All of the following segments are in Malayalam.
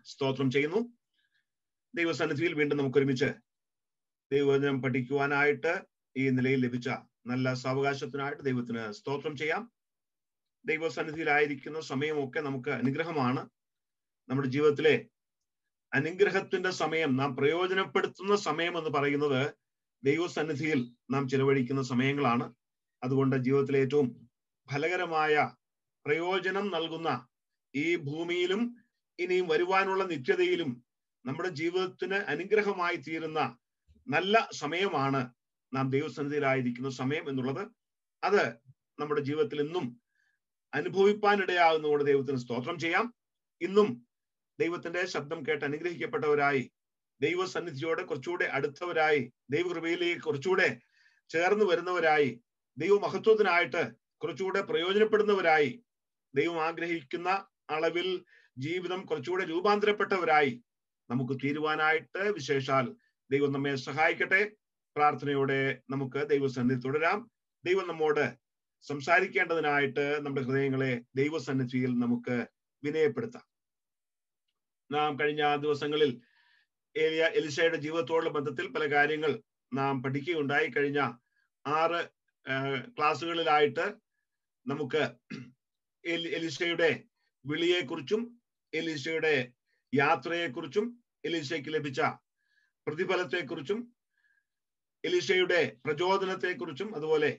സ്തോത്രം ചെയ്യുന്നു ദൈവസന്നിധിയിൽ വീണ്ടും നമുക്ക് ഒരുമിച്ച് ദൈവവചനം പഠിക്കുവാനായിട്ട് ഈ നിലയിൽ ലഭിച്ച നല്ല സാവകാശത്തിനായിട്ട് ദൈവത്തിന് സ്തോത്രം ചെയ്യാം ദൈവസന്നിധിയിലായിരിക്കുന്ന സമയമൊക്കെ നമുക്ക് അനുഗ്രഹമാണ് നമ്മുടെ ജീവിതത്തിലെ അനുഗ്രഹത്തിന്റെ സമയം നാം പ്രയോജനപ്പെടുത്തുന്ന സമയം എന്ന് പറയുന്നത് ദൈവസന്നിധിയിൽ നാം ചിലവഴിക്കുന്ന സമയങ്ങളാണ് അതുകൊണ്ട് ജീവിതത്തിലെ ഏറ്റവും ഫലകരമായ പ്രയോജനം നൽകുന്ന ഈ ഭൂമിയിലും ഇനിയും വരുവാനുള്ള നിത്യതയിലും നമ്മുടെ ജീവിതത്തിന് അനുഗ്രഹമായി തീരുന്ന നല്ല സമയമാണ് നാം ദൈവസന്നിധിയിലായിരിക്കുന്ന സമയം എന്നുള്ളത് അത് നമ്മുടെ ജീവിതത്തിൽ ഇന്നും അനുഭവിപ്പാനിടയാകുന്നതുകൊണ്ട് ദൈവത്തിന് സ്തോത്രം ചെയ്യാം ഇന്നും ദൈവത്തിന്റെ ശബ്ദം കേട്ട് അനുഗ്രഹിക്കപ്പെട്ടവരായി ദൈവസന്നിധിയോടെ കുറച്ചുകൂടെ അടുത്തവരായി ദൈവകൃപയിലേക്ക് കുറച്ചുകൂടെ ചേർന്ന് വരുന്നവരായി ദൈവമഹത്വത്തിനായിട്ട് കുറച്ചുകൂടെ പ്രയോജനപ്പെടുന്നവരായി ദൈവം ആഗ്രഹിക്കുന്ന അളവിൽ ജീവിതം കുറച്ചുകൂടെ രൂപാന്തരപ്പെട്ടവരായി നമുക്ക് തീരുവാനായിട്ട് വിശേഷാൽ ദൈവം നമ്മെ സഹായിക്കട്ടെ പ്രാർത്ഥനയോടെ നമുക്ക് ദൈവസന്നിധി തുടരാം ദൈവം നമ്മോട് സംസാരിക്കേണ്ടതിനായിട്ട് നമ്മുടെ ഹൃദയങ്ങളെ ദൈവസന്നിധിയിൽ നമുക്ക് വിനയപ്പെടുത്താം നാം കഴിഞ്ഞ ദിവസങ്ങളിൽ ഏലിയ എലിശയുടെ ജീവിതത്തോടുള്ള ബന്ധത്തിൽ പല കാര്യങ്ങൾ നാം പഠിക്കുകയുണ്ടായി കഴിഞ്ഞ ആറ് ക്ലാസ്സുകളിലായിട്ട് നമുക്ക് എലിശയുടെ വിളിയെക്കുറിച്ചും എലിശയുടെ യാത്രയെക്കുറിച്ചും എലിശയ്ക്ക് ലഭിച്ച പ്രതിഫലത്തെക്കുറിച്ചും എലിശയുടെ പ്രചോദനത്തെക്കുറിച്ചും അതുപോലെ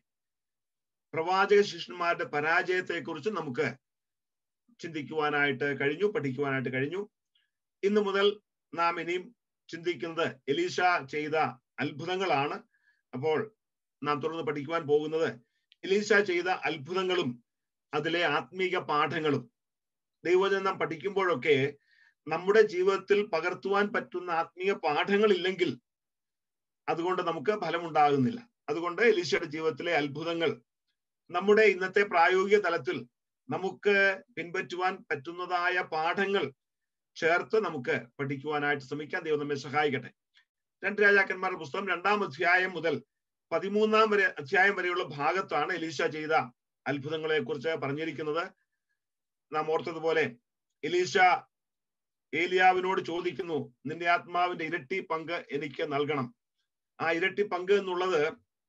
പ്രവാചക ശിഷ്യന്മാരുടെ പരാജയത്തെക്കുറിച്ചും നമുക്ക് ചിന്തിക്കുവാനായിട്ട് കഴിഞ്ഞു പഠിക്കുവാനായിട്ട് കഴിഞ്ഞു ഇന്നു മുതൽ നാം ഇനിയും ചിന്തിക്കുന്നത് എലീഷ ചെയ്ത അത്ഭുതങ്ങളാണ് അപ്പോൾ നാം തുടർന്ന് പഠിക്കുവാൻ പോകുന്നത് എലീഷ ചെയ്ത അത്ഭുതങ്ങളും അതിലെ ആത്മീക പാഠങ്ങളും ദൈവജനം നാം പഠിക്കുമ്പോഴൊക്കെ നമ്മുടെ ജീവിതത്തിൽ പകർത്തുവാൻ പറ്റുന്ന ആത്മീയ പാഠങ്ങൾ ഇല്ലെങ്കിൽ അതുകൊണ്ട് നമുക്ക് ഫലമുണ്ടാകുന്നില്ല അതുകൊണ്ട് എലീശയുടെ ജീവിതത്തിലെ അത്ഭുതങ്ങൾ നമ്മുടെ ഇന്നത്തെ പ്രായോഗിക തലത്തിൽ നമുക്ക് പിൻപറ്റുവാൻ പറ്റുന്നതായ പാഠങ്ങൾ ചേർത്ത് നമുക്ക് പഠിക്കുവാനായിട്ട് ശ്രമിക്കാൻ ദൈവം നമ്മെ സഹായിക്കട്ടെ രണ്ട് രാജാക്കന്മാരുടെ പുസ്തകം രണ്ടാം അധ്യായം മുതൽ പതിമൂന്നാം വരെ അധ്യായം വരെയുള്ള ഭാഗത്താണ് എലീശ ചെയ്ത അത്ഭുതങ്ങളെ കുറിച്ച് പറഞ്ഞിരിക്കുന്നത് നാം ഓർത്തതുപോലെ എലീശ ഏലിയാവിനോട് ചോദിക്കുന്നു നിന്റെ ആത്മാവിന്റെ ഇരട്ടി പങ്ക് എനിക്ക് നൽകണം ആ ഇരട്ടി പങ്ക് എന്നുള്ളത്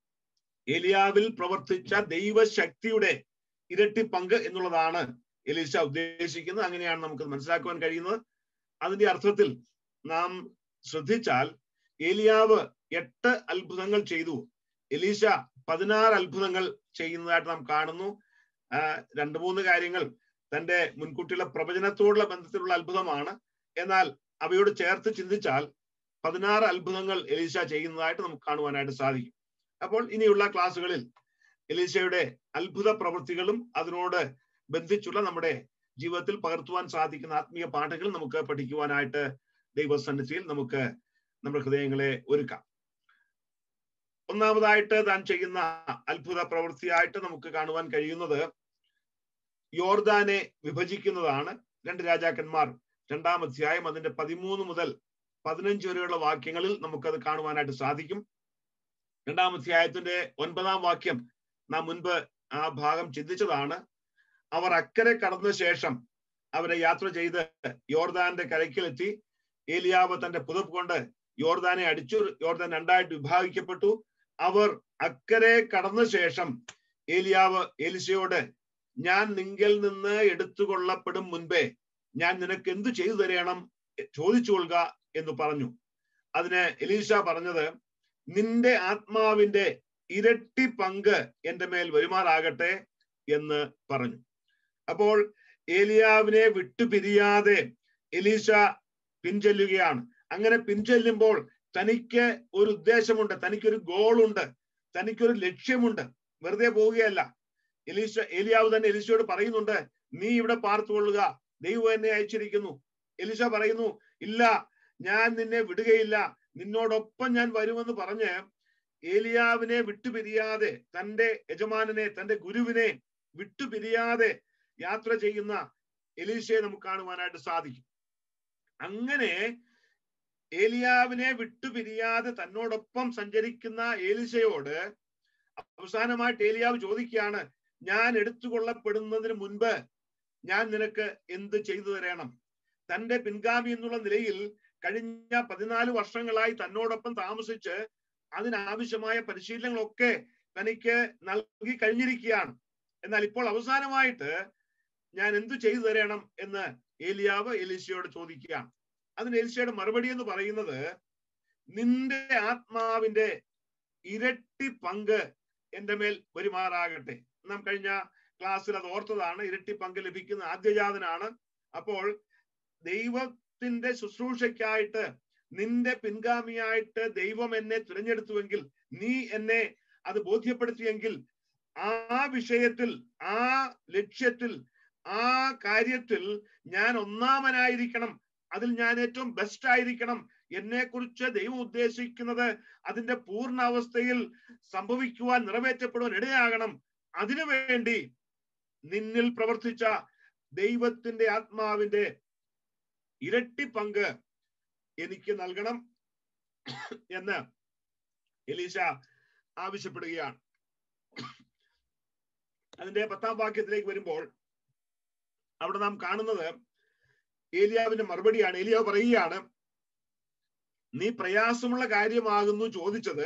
ഏലിയാവിൽ പ്രവർത്തിച്ച ദൈവശക്തിയുടെ ഇരട്ടി പങ്ക് എന്നുള്ളതാണ് എലീശ ഉദ്ദേശിക്കുന്നത് അങ്ങനെയാണ് നമുക്ക് മനസ്സിലാക്കുവാൻ കഴിയുന്നത് അതിന്റെ അർത്ഥത്തിൽ നാം ശ്രദ്ധിച്ചാൽ ഏലിയാവ് എട്ട് അത്ഭുതങ്ങൾ ചെയ്തു എലീശ പതിനാറ് അത്ഭുതങ്ങൾ ചെയ്യുന്നതായിട്ട് നാം കാണുന്നു രണ്ടു മൂന്ന് കാര്യങ്ങൾ തന്റെ മുൻകൂട്ടിയുള്ള പ്രവചനത്തോടുള്ള ബന്ധത്തിലുള്ള അത്ഭുതമാണ് എന്നാൽ അവയോട് ചേർത്ത് ചിന്തിച്ചാൽ പതിനാറ് അത്ഭുതങ്ങൾ എലീശ ചെയ്യുന്നതായിട്ട് നമുക്ക് കാണുവാനായിട്ട് സാധിക്കും അപ്പോൾ ഇനിയുള്ള ക്ലാസ്സുകളിൽ എലീശയുടെ അത്ഭുത പ്രവൃത്തികളും അതിനോട് ബന്ധിച്ചുള്ള നമ്മുടെ ജീവിതത്തിൽ പകർത്തുവാൻ സാധിക്കുന്ന ആത്മീയ പാഠങ്ങൾ നമുക്ക് പഠിക്കുവാനായിട്ട് ദൈവസന്നിധിയിൽ നമുക്ക് നമ്മുടെ ഹൃദയങ്ങളെ ഒരുക്കാം ഒന്നാമതായിട്ട് താൻ ചെയ്യുന്ന അത്ഭുത പ്രവൃത്തിയായിട്ട് നമുക്ക് കാണുവാൻ കഴിയുന്നത് യോർദാനെ വിഭജിക്കുന്നതാണ് രണ്ട് രാജാക്കന്മാർ രണ്ടാം അധ്യായം അതിന്റെ പതിമൂന്ന് മുതൽ പതിനഞ്ച് വരെയുള്ള വാക്യങ്ങളിൽ നമുക്കത് കാണുവാനായിട്ട് സാധിക്കും രണ്ടാം അധ്യായത്തിന്റെ ഒൻപതാം വാക്യം നാം മുൻപ് ആ ഭാഗം ചിന്തിച്ചതാണ് അവർ അക്കരെ കടന്ന ശേഷം അവരെ യാത്ര ചെയ്ത് യോർദാന്റെ കരയ്ക്കിലെത്തി ഏലിയാവ് തന്റെ പുതപ്പ് കൊണ്ട് യോർദാനെ അടിച്ചു യോർദാൻ രണ്ടായിട്ട് വിഭാഗിക്കപ്പെട്ടു അവർ അക്കരെ കടന്ന ശേഷം ഏലിയാവ് എലിശയോട് ഞാൻ നിങ്കിൽ നിന്ന് എടുത്തുകൊള്ളപ്പെടും മുൻപേ ഞാൻ നിനക്ക് എന്തു ചെയ്തു തരണം ചോദിച്ചുകൊള്ളുക എന്ന് പറഞ്ഞു അതിന് എലീശ പറഞ്ഞത് നിന്റെ ആത്മാവിന്റെ ഇരട്ടി പങ്ക് എന്റെ മേൽ വരുമാറാകട്ടെ എന്ന് പറഞ്ഞു അപ്പോൾ ഏലിയാവിനെ വിട്ടുപിരിയാതെ എലീശ പിൻചെല്ലുകയാണ് അങ്ങനെ പിൻചെല്ലുമ്പോൾ തനിക്ക് ഒരു ഉദ്ദേശമുണ്ട് തനിക്കൊരു ഗോളുണ്ട് തനിക്കൊരു ലക്ഷ്യമുണ്ട് വെറുതെ പോവുകയല്ല എലീശ ഏലിയാവ് തന്നെ എലീശയോട് പറയുന്നുണ്ട് നീ ഇവിടെ പാർത്തുകൊള്ളുക ദൈവം എന്നെ അയച്ചിരിക്കുന്നു എലിശ പറയുന്നു ഇല്ല ഞാൻ നിന്നെ വിടുകയില്ല നിന്നോടൊപ്പം ഞാൻ വരുമെന്ന് പറഞ്ഞ് ഏലിയാവിനെ വിട്ടുപിരിയാതെ തന്റെ യജമാനനെ തന്റെ ഗുരുവിനെ വിട്ടുപിരിയാതെ യാത്ര ചെയ്യുന്ന എലീശയെ നമുക്ക് കാണുവാനായിട്ട് സാധിക്കും അങ്ങനെ ഏലിയാവിനെ വിട്ടുപിരിയാതെ തന്നോടൊപ്പം സഞ്ചരിക്കുന്ന ഏലിശയോട് അവസാനമായിട്ട് ഏലിയാവ് ചോദിക്കുകയാണ് ഞാൻ എടുത്തുകൊള്ളപ്പെടുന്നതിന് മുൻപ് ഞാൻ നിനക്ക് എന്ത് ചെയ്തു തരണം തന്റെ പിൻഗാമി എന്നുള്ള നിലയിൽ കഴിഞ്ഞ പതിനാല് വർഷങ്ങളായി തന്നോടൊപ്പം താമസിച്ച് അതിനാവശ്യമായ പരിശീലനങ്ങളൊക്കെ തനിക്ക് നൽകി കഴിഞ്ഞിരിക്കുകയാണ് എന്നാൽ ഇപ്പോൾ അവസാനമായിട്ട് ഞാൻ എന്തു ചെയ്തു തരണം എന്ന് ഏലിയാവ് എലിശയോട് ചോദിക്കുകയാണ് അതിന് എലിശയുടെ മറുപടി എന്ന് പറയുന്നത് നിന്റെ ആത്മാവിന്റെ ഇരട്ടി പങ്ക് എന്റെ മേൽ വരുമാറാകട്ടെ നാം കഴിഞ്ഞ ക്ലാസ്സിൽ അത് ഓർത്തതാണ് ഇരട്ടി പങ്ക് ലഭിക്കുന്ന ആദ്യജാതനാണ് അപ്പോൾ ദൈവത്തിന്റെ ശുശ്രൂഷയ്ക്കായിട്ട് നിന്റെ പിൻഗാമിയായിട്ട് ദൈവം എന്നെ തിരഞ്ഞെടുത്തുവെങ്കിൽ നീ എന്നെ അത് ബോധ്യപ്പെടുത്തിയെങ്കിൽ ആ വിഷയത്തിൽ ആ ലക്ഷ്യത്തിൽ ആ കാര്യത്തിൽ ഞാൻ ഒന്നാമനായിരിക്കണം അതിൽ ഞാൻ ഏറ്റവും ബെസ്റ്റ് ആയിരിക്കണം എന്നെ കുറിച്ച് ദൈവം ഉദ്ദേശിക്കുന്നത് അതിന്റെ പൂർണ്ണ അവസ്ഥയിൽ സംഭവിക്കുവാൻ നിറവേറ്റപ്പെടുവാൻ ഇടയാകണം അതിനു വേണ്ടി നിന്നിൽ പ്രവർത്തിച്ച ദൈവത്തിന്റെ ആത്മാവിന്റെ ഇരട്ടി പങ്ക് എനിക്ക് നൽകണം എന്ന് എലീശ ആവശ്യപ്പെടുകയാണ് അതിന്റെ പത്താം വാക്യത്തിലേക്ക് വരുമ്പോൾ അവിടെ നാം കാണുന്നത് ഏലിയാവിന്റെ മറുപടിയാണ് ഏലിയാവ് പറയുകയാണ് നീ പ്രയാസമുള്ള കാര്യമാകുന്നു ചോദിച്ചത്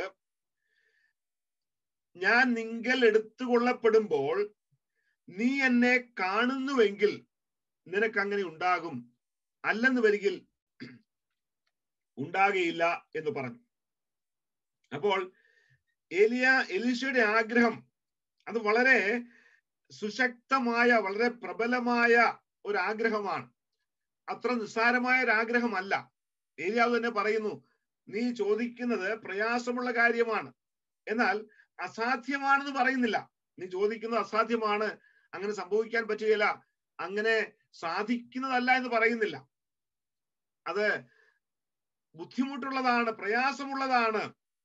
ഞാൻ നിങ്കൽ എടുത്തുകൊള്ളപ്പെടുമ്പോൾ നീ എന്നെ കാണുന്നുവെങ്കിൽ നിനക്ക് അങ്ങനെ ഉണ്ടാകും അല്ലെന്ന് വരികിൽ ഉണ്ടാകയില്ല എന്ന് പറഞ്ഞു അപ്പോൾ എലിയ എലീശയുടെ ആഗ്രഹം അത് വളരെ സുശക്തമായ വളരെ പ്രബലമായ ഒരു ആഗ്രഹമാണ് അത്ര നിസ്സാരമായ ഒരു ആഗ്രഹമല്ല ഏലിയാവ് തന്നെ പറയുന്നു നീ ചോദിക്കുന്നത് പ്രയാസമുള്ള കാര്യമാണ് എന്നാൽ അസാധ്യമാണെന്ന് പറയുന്നില്ല നീ ചോദിക്കുന്നത് അസാധ്യമാണ് അങ്ങനെ സംഭവിക്കാൻ പറ്റുകയില്ല അങ്ങനെ സാധിക്കുന്നതല്ല എന്ന് പറയുന്നില്ല അത് ബുദ്ധിമുട്ടുള്ളതാണ് പ്രയാസമുള്ളതാണ്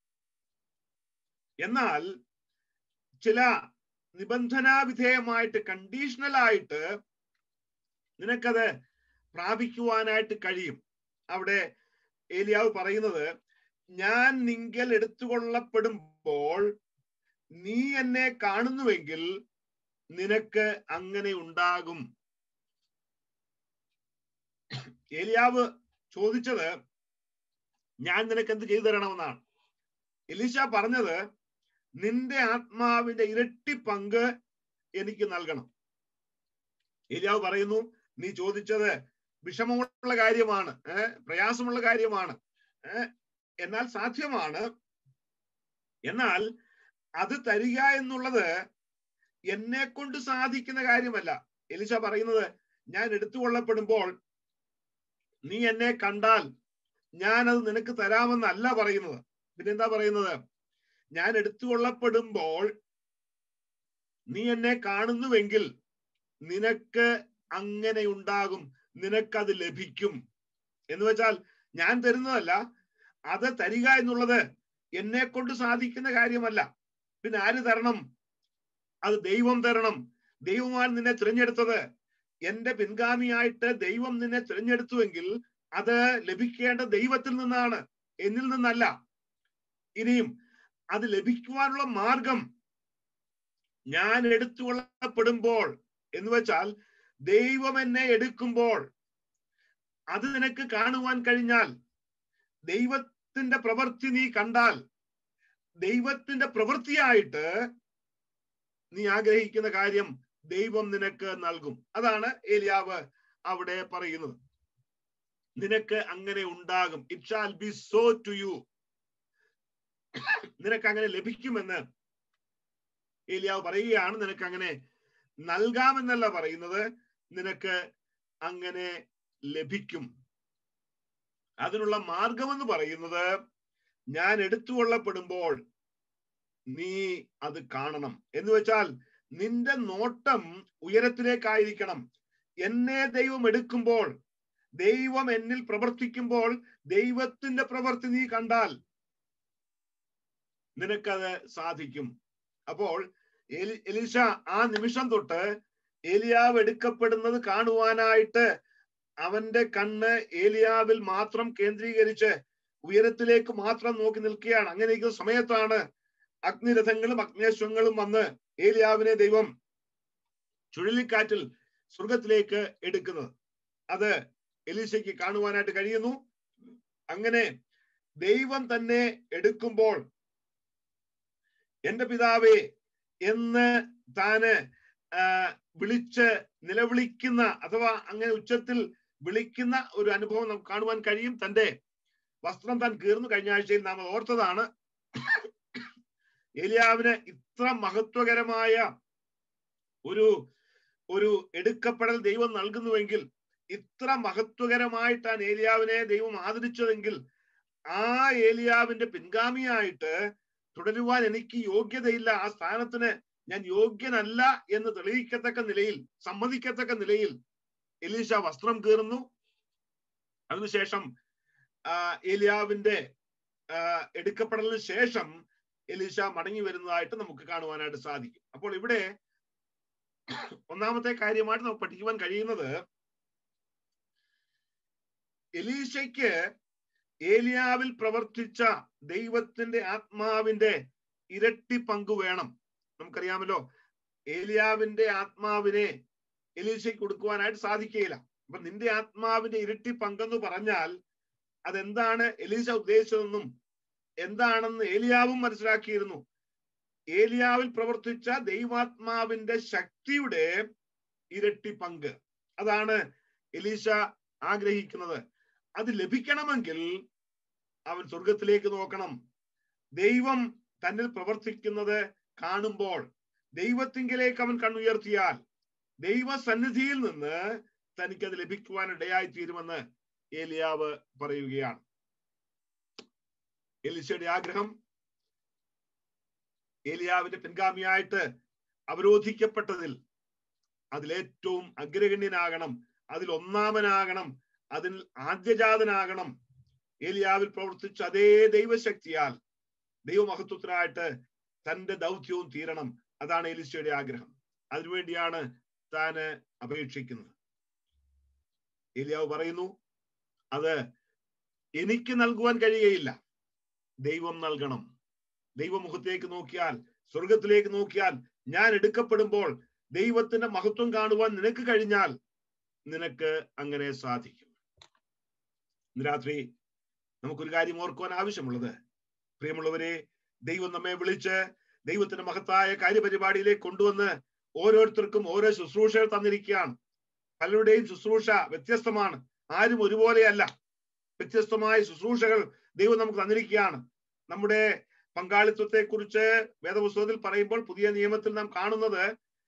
എന്നാൽ ചില നിബന്ധനാ വിധേയമായിട്ട് കണ്ടീഷണൽ ആയിട്ട് നിനക്കത് പ്രാപിക്കുവാനായിട്ട് കഴിയും അവിടെ ഏലിയാവ് പറയുന്നത് ഞാൻ നിങ്കൽ എടുത്തുകൊള്ളപ്പെടുമ്പോൾ നീ എന്നെ കാണുന്നുവെങ്കിൽ നിനക്ക് അങ്ങനെ ഉണ്ടാകും ഏലിയാവ് ചോദിച്ചത് ഞാൻ നിനക്ക് എന്ത് ചെയ്തു തരണമെന്നാണ് എലീശ പറഞ്ഞത് നിന്റെ ആത്മാവിന്റെ ഇരട്ടി പങ്ക് എനിക്ക് നൽകണം ഏലിയാവ് പറയുന്നു നീ ചോദിച്ചത് വിഷമമുള്ള കാര്യമാണ് ഏർ പ്രയാസമുള്ള കാര്യമാണ് ഏർ എന്നാൽ സാധ്യമാണ് എന്നാൽ അത് തരിക എന്നുള്ളത് എന്നെ കൊണ്ട് സാധിക്കുന്ന കാര്യമല്ല എലിശ പറയുന്നത് ഞാൻ എടുത്തുകൊള്ളപ്പെടുമ്പോൾ നീ എന്നെ കണ്ടാൽ ഞാൻ അത് നിനക്ക് തരാമെന്നല്ല പറയുന്നത് പിന്നെന്താ പറയുന്നത് ഞാൻ എടുത്തുകൊള്ളപ്പെടുമ്പോൾ നീ എന്നെ കാണുന്നുവെങ്കിൽ നിനക്ക് അങ്ങനെ ഉണ്ടാകും നിനക്കത് ലഭിക്കും എന്ന് വെച്ചാൽ ഞാൻ തരുന്നതല്ല അത് തരിക എന്നുള്ളത് എന്നെ കൊണ്ട് സാധിക്കുന്ന കാര്യമല്ല പിന്നെ ആര് തരണം അത് ദൈവം തരണം ദൈവമാണ് നിന്നെ തിരഞ്ഞെടുത്തത് എന്റെ പിൻഗാമിയായിട്ട് ദൈവം നിന്നെ തിരഞ്ഞെടുത്തുവെങ്കിൽ അത് ലഭിക്കേണ്ട ദൈവത്തിൽ നിന്നാണ് എന്നിൽ നിന്നല്ല ഇനിയും അത് ലഭിക്കുവാനുള്ള മാർഗം ഞാൻ എടുത്തുകൊള്ളപ്പെടുമ്പോൾ എന്ന് വെച്ചാൽ ദൈവം എന്നെ എടുക്കുമ്പോൾ അത് നിനക്ക് കാണുവാൻ കഴിഞ്ഞാൽ ദൈവത്തിന്റെ പ്രവൃത്തി നീ കണ്ടാൽ ദൈവത്തിന്റെ പ്രവൃത്തിയായിട്ട് നീ ആഗ്രഹിക്കുന്ന കാര്യം ദൈവം നിനക്ക് നൽകും അതാണ് ഏലിയാവ് അവിടെ പറയുന്നത് നിനക്ക് അങ്ങനെ ഉണ്ടാകും it shall be so to you നിനക്ക് അങ്ങനെ ലഭിക്കുമെന്ന് ഏലിയാവ് പറയുകയാണ് നിനക്ക് അങ്ങനെ നൽകാമെന്നല്ല പറയുന്നത് നിനക്ക് അങ്ങനെ ലഭിക്കും അതിനുള്ള മാർഗമെന്ന് പറയുന്നത് ഞാൻ എടുത്തുകൊള്ളപ്പെടുമ്പോൾ നീ അത് കാണണം എന്ന് വെച്ചാൽ നിന്റെ നോട്ടം ഉയരത്തിലേക്കായിരിക്കണം എന്നെ ദൈവം എടുക്കുമ്പോൾ ദൈവം എന്നിൽ പ്രവർത്തിക്കുമ്പോൾ ദൈവത്തിന്റെ പ്രവൃത്തി നീ കണ്ടാൽ നിനക്കത് സാധിക്കും അപ്പോൾ എലീഷ ആ നിമിഷം തൊട്ട് ഏലിയാവ് എടുക്കപ്പെടുന്നത് കാണുവാനായിട്ട് അവന്റെ കണ്ണ് ഏലിയാവിൽ മാത്രം കേന്ദ്രീകരിച്ച് ഉയരത്തിലേക്ക് മാത്രം നോക്കി നിൽക്കുകയാണ് അങ്ങനെ ഇരിക്കുന്ന സമയത്താണ് അഗ്നിരഥങ്ങളും അഗ്നേശ്വങ്ങളും വന്ന് ഏലിയാവിനെ ദൈവം ചുഴലിക്കാറ്റിൽ സ്വർഗത്തിലേക്ക് എടുക്കുന്നത് അത് എലീശയ്ക്ക് കാണുവാനായിട്ട് കഴിയുന്നു അങ്ങനെ ദൈവം തന്നെ എടുക്കുമ്പോൾ എന്റെ പിതാവേ എന്ന് താന് ആ, വിളിച്ച് നിലവിളിക്കുന്ന അഥവാ അങ്ങനെ ഉച്ചത്തിൽ വിളിക്കുന്ന ഒരു അനുഭവം നമുക്ക് കാണുവാൻ കഴിയും തന്റെ വസ്ത്രം താൻ കീർന്നു കഴിഞ്ഞ ആഴ്ചയിൽ നാം അത് ഓർത്തതാണ് ഏലിയാവിന് ഇത്ര മഹത്വകരമായ ഒരു ഒരു എടുക്കപ്പെടൽ ദൈവം നൽകുന്നുവെങ്കിൽ ഇത്ര മഹത്വകരമായിട്ടാണ് ഏലിയാവിനെ ദൈവം ആദരിച്ചതെങ്കിൽ ആ ഏലിയാവിന്റെ പിൻഗാമിയായിട്ട് തുടരുവാൻ എനിക്ക് യോഗ്യതയില്ല ആ സ്ഥാനത്തിന് ഞാൻ യോഗ്യനല്ല എന്ന് തെളിയിക്കത്തക്ക നിലയിൽ സമ്മതിക്കത്തക്ക നിലയിൽ എലീശ വസ്ത്രം കീറുന്നു അതിനുശേഷം ആ ഏലിയാവിന്റെ ആ, എടുക്കപ്പെടലിന് ശേഷം എലീശ മടങ്ങി വരുന്നതായിട്ട് നമുക്ക് കാണുവാനായിട്ട് സാധിക്കും അപ്പോൾ ഇവിടെ ഒന്നാമത്തെ കാര്യമായിട്ട് നമുക്ക് പഠിക്കുവാൻ കഴിയുന്നത് എലീശയ്ക്ക് ഏലിയാവിൽ പ്രവർത്തിച്ച ദൈവത്തിന്റെ ആത്മാവിന്റെ ഇരട്ടി പങ്ക് വേണം നമുക്കറിയാമല്ലോ ഏലിയാവിന്റെ ആത്മാവിനെ എലീശയ്ക്ക് കൊടുക്കുവാനായിട്ട് സാധിക്കുകയില്ല അപ്പൊ നിന്റെ ആത്മാവിന്റെ ഇരട്ടി പങ്കെന്ന് പറഞ്ഞാൽ അതെന്താണ് എലീശ ഉദ്ദേശിച്ചതെന്നും എന്താണെന്ന് ഏലിയാവും മനസ്സിലാക്കിയിരുന്നു ഏലിയാവിൽ പ്രവർത്തിച്ച ദൈവാത്മാവിന്റെ ശക്തിയുടെ ഇരട്ടി പങ്ക് അതാണ് എലീശ ആഗ്രഹിക്കുന്നത് അത് ലഭിക്കണമെങ്കിൽ അവൻ സ്വർഗത്തിലേക്ക് നോക്കണം ദൈവം തന്നിൽ പ്രവർത്തിക്കുന്നത് കാണുമ്പോൾ ദൈവത്തിങ്കിലേക്ക് അവൻ കണ്ണുയർത്തിയാൽ ദൈവസന്നിധിയിൽ നിന്ന് തനിക്കത് ലഭിക്കുവാൻ ഇടയായി തീരുമെന്ന് ഏലിയാവ് പറയുകയാണ് എലിശയുടെ ആഗ്രഹം ഏലിയാവിന്റെ പിൻഗാമിയായിട്ട് അവരോധിക്കപ്പെട്ടതിൽ അതിലേറ്റവും അഗ്രഗണ്യനാകണം അതിൽ ഒന്നാമനാകണം അതിൽ ആദ്യജാതനാകണം ഏലിയാവിൽ പ്രവർത്തിച്ച അതേ ദൈവശക്തിയാൽ ദൈവമഹത്വത്തിനായിട്ട് തന്റെ ദൗത്യവും തീരണം അതാണ് എലിശയുടെ ആഗ്രഹം അതിനുവേണ്ടിയാണ് താന് അപേക്ഷിക്കുന്നത് ഏലിയാവ് പറയുന്നു അത് എനിക്ക് നൽകുവാൻ കഴിയുകയില്ല ദൈവം നൽകണം ദൈവമുഖത്തേക്ക് നോക്കിയാൽ സ്വർഗത്തിലേക്ക് നോക്കിയാൽ ഞാൻ എടുക്കപ്പെടുമ്പോൾ ദൈവത്തിന്റെ മഹത്വം കാണുവാൻ നിനക്ക് കഴിഞ്ഞാൽ നിനക്ക് അങ്ങനെ സാധിക്കും ഇന്ന് രാത്രി നമുക്കൊരു കാര്യം ഓർക്കുവാൻ ആവശ്യമുള്ളത് പ്രിയമുള്ളവരെ ദൈവം നമ്മെ വിളിച്ച് ദൈവത്തിന്റെ മഹത്തായ കാര്യപരിപാടിയിലേക്ക് കൊണ്ടുവന്ന് ഓരോരുത്തർക്കും ഓരോ ശുശ്രൂഷകൾ തന്നിരിക്കുകയാണ് പലരുടെയും ശുശ്രൂഷ വ്യത്യസ്തമാണ് ആരും ഒരുപോലെയല്ല വ്യത്യസ്തമായ ശുശ്രൂഷകൾ ദൈവം നമുക്ക് തന്നിരിക്കുകയാണ് നമ്മുടെ പങ്കാളിത്തത്തെ കുറിച്ച് വേദപുസ്തകത്തിൽ പറയുമ്പോൾ പുതിയ നിയമത്തിൽ നാം കാണുന്നത്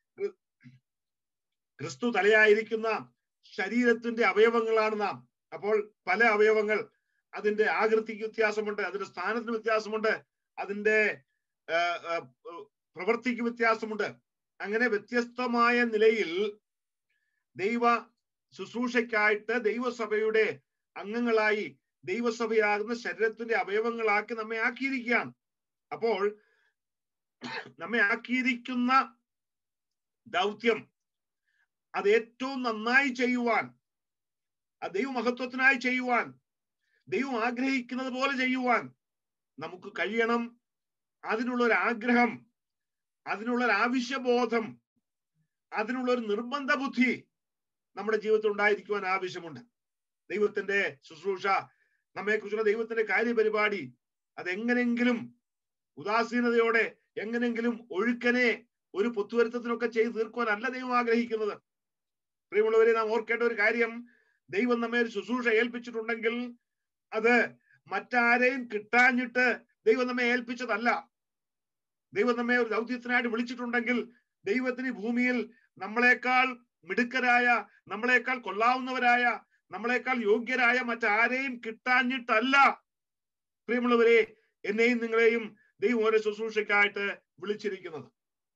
ക്രിസ്തു തലയായിരിക്കുന്ന ശരീരത്തിന്റെ അവയവങ്ങളാണ് നാം അപ്പോൾ പല അവയവങ്ങൾ അതിന്റെ ആകൃതിക്ക് വ്യത്യാസമുണ്ട് അതിന്റെ സ്ഥാനത്തിന് വ്യത്യാസമുണ്ട് അതിന്റെ ആ, ആ, പ്രവൃത്തിക്ക് വ്യത്യാസമുണ്ട് അങ്ങനെ വ്യത്യസ്തമായ നിലയിൽ ദൈവ ശുശ്രൂഷയ്ക്കായിട്ട് ദൈവസഭയുടെ അംഗങ്ങളായി ദൈവസഭയാകുന്ന ശരീരത്തിന്റെ അവയവങ്ങളാക്കി നമ്മെ ആക്കിയിരിക്കുകയാണ് അപ്പോൾ നമ്മെ ആക്കിയിരിക്കുന്ന ദൗത്യം അത് ഏറ്റവും നന്നായി ചെയ്യുവാൻ ആ ദൈവമഹത്വത്തിനായി ചെയ്യുവാൻ ദൈവം ആഗ്രഹിക്കുന്നത് പോലെ ചെയ്യുവാൻ നമുക്ക് കഴിയണം അതിനുള്ള ഒരു ആഗ്രഹം അതിനുള്ള ഒരു ആവശ്യബോധം അതിനുള്ള ഒരു നിർബന്ധ ബുദ്ധി നമ്മുടെ ജീവിതത്തിൽ ഉണ്ടായിരിക്കുവാൻ ആവശ്യമുണ്ട് ദൈവത്തിന്റെ ശുശ്രൂഷ നമ്മെക്കുറിച്ചുള്ള ദൈവത്തിന്റെ കാര്യപരിപാടി അതെങ്ങനെങ്കിലും ഉദാസീനതയോടെ എങ്ങനെങ്കിലും ഒഴുക്കനെ ഒരു പൊത്തുവരുത്തത്തിനൊക്കെ ചെയ്ത് തീർക്കുവാനല്ല ദൈവം ആഗ്രഹിക്കുന്നത് പ്രിയമുള്ളവരെ നാം ഓർക്കേണ്ട ഒരു കാര്യം ദൈവം നമ്മെ ഒരു ശുശ്രൂഷ ഏൽപ്പിച്ചിട്ടുണ്ടെങ്കിൽ അത് മറ്റാരെയും കിട്ടാഞ്ഞിട്ട് ദൈവം നമ്മെ ഏൽപ്പിച്ചതല്ല ദൈവം നമ്മെ ഒരു ദൗത്യത്തിനായിട്ട് വിളിച്ചിട്ടുണ്ടെങ്കിൽ ദൈവത്തിന് ഈ ഭൂമിയിൽ നമ്മളെക്കാൾ മിടുക്കരായ നമ്മളെക്കാൾ കൊള്ളാവുന്നവരായ നമ്മളെക്കാൾ യോഗ്യരായ മറ്റാരെയും കിട്ടാഞ്ഞിട്ടല്ല പ്രിയമുള്ളവരെ എന്നെയും നിങ്ങളെയും ദൈവം ഓരോ ശുശ്രൂഷയ്ക്കായിട്ട് വിളിച്ചിരിക്കുന്നത്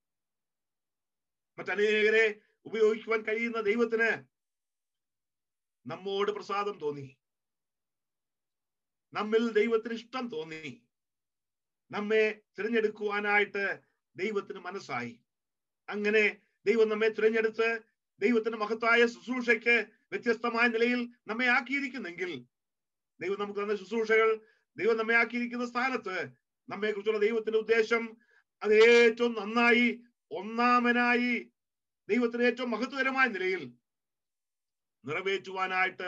മറ്റനേകരെ ഉപയോഗിക്കുവാൻ കഴിയുന്ന ദൈവത്തിന് നമ്മോട് പ്രസാദം തോന്നി നമ്മിൽ ദൈവത്തിന് ഇഷ്ടം തോന്നി നമ്മെ തിരഞ്ഞെടുക്കുവാനായിട്ട് ദൈവത്തിന് മനസ്സായി അങ്ങനെ ദൈവം നമ്മെ തിരഞ്ഞെടുത്ത് ദൈവത്തിന്റെ മഹത്തായ ശുശ്രൂഷയ്ക്ക് വ്യത്യസ്തമായ നിലയിൽ നമ്മെ ആക്കിയിരിക്കുന്നെങ്കിൽ ദൈവം നമുക്ക് തന്ന ശുശ്രൂഷകൾ ദൈവം നമ്മെ ആക്കിയിരിക്കുന്ന സ്ഥാനത്ത് നമ്മെ കുറിച്ചുള്ള ദൈവത്തിന്റെ ഉദ്ദേശം അത് ഏറ്റവും നന്നായി ഒന്നാമനായി ദൈവത്തിന് ഏറ്റവും മഹത്വകരമായ നിലയിൽ നിറവേറ്റുവാനായിട്ട്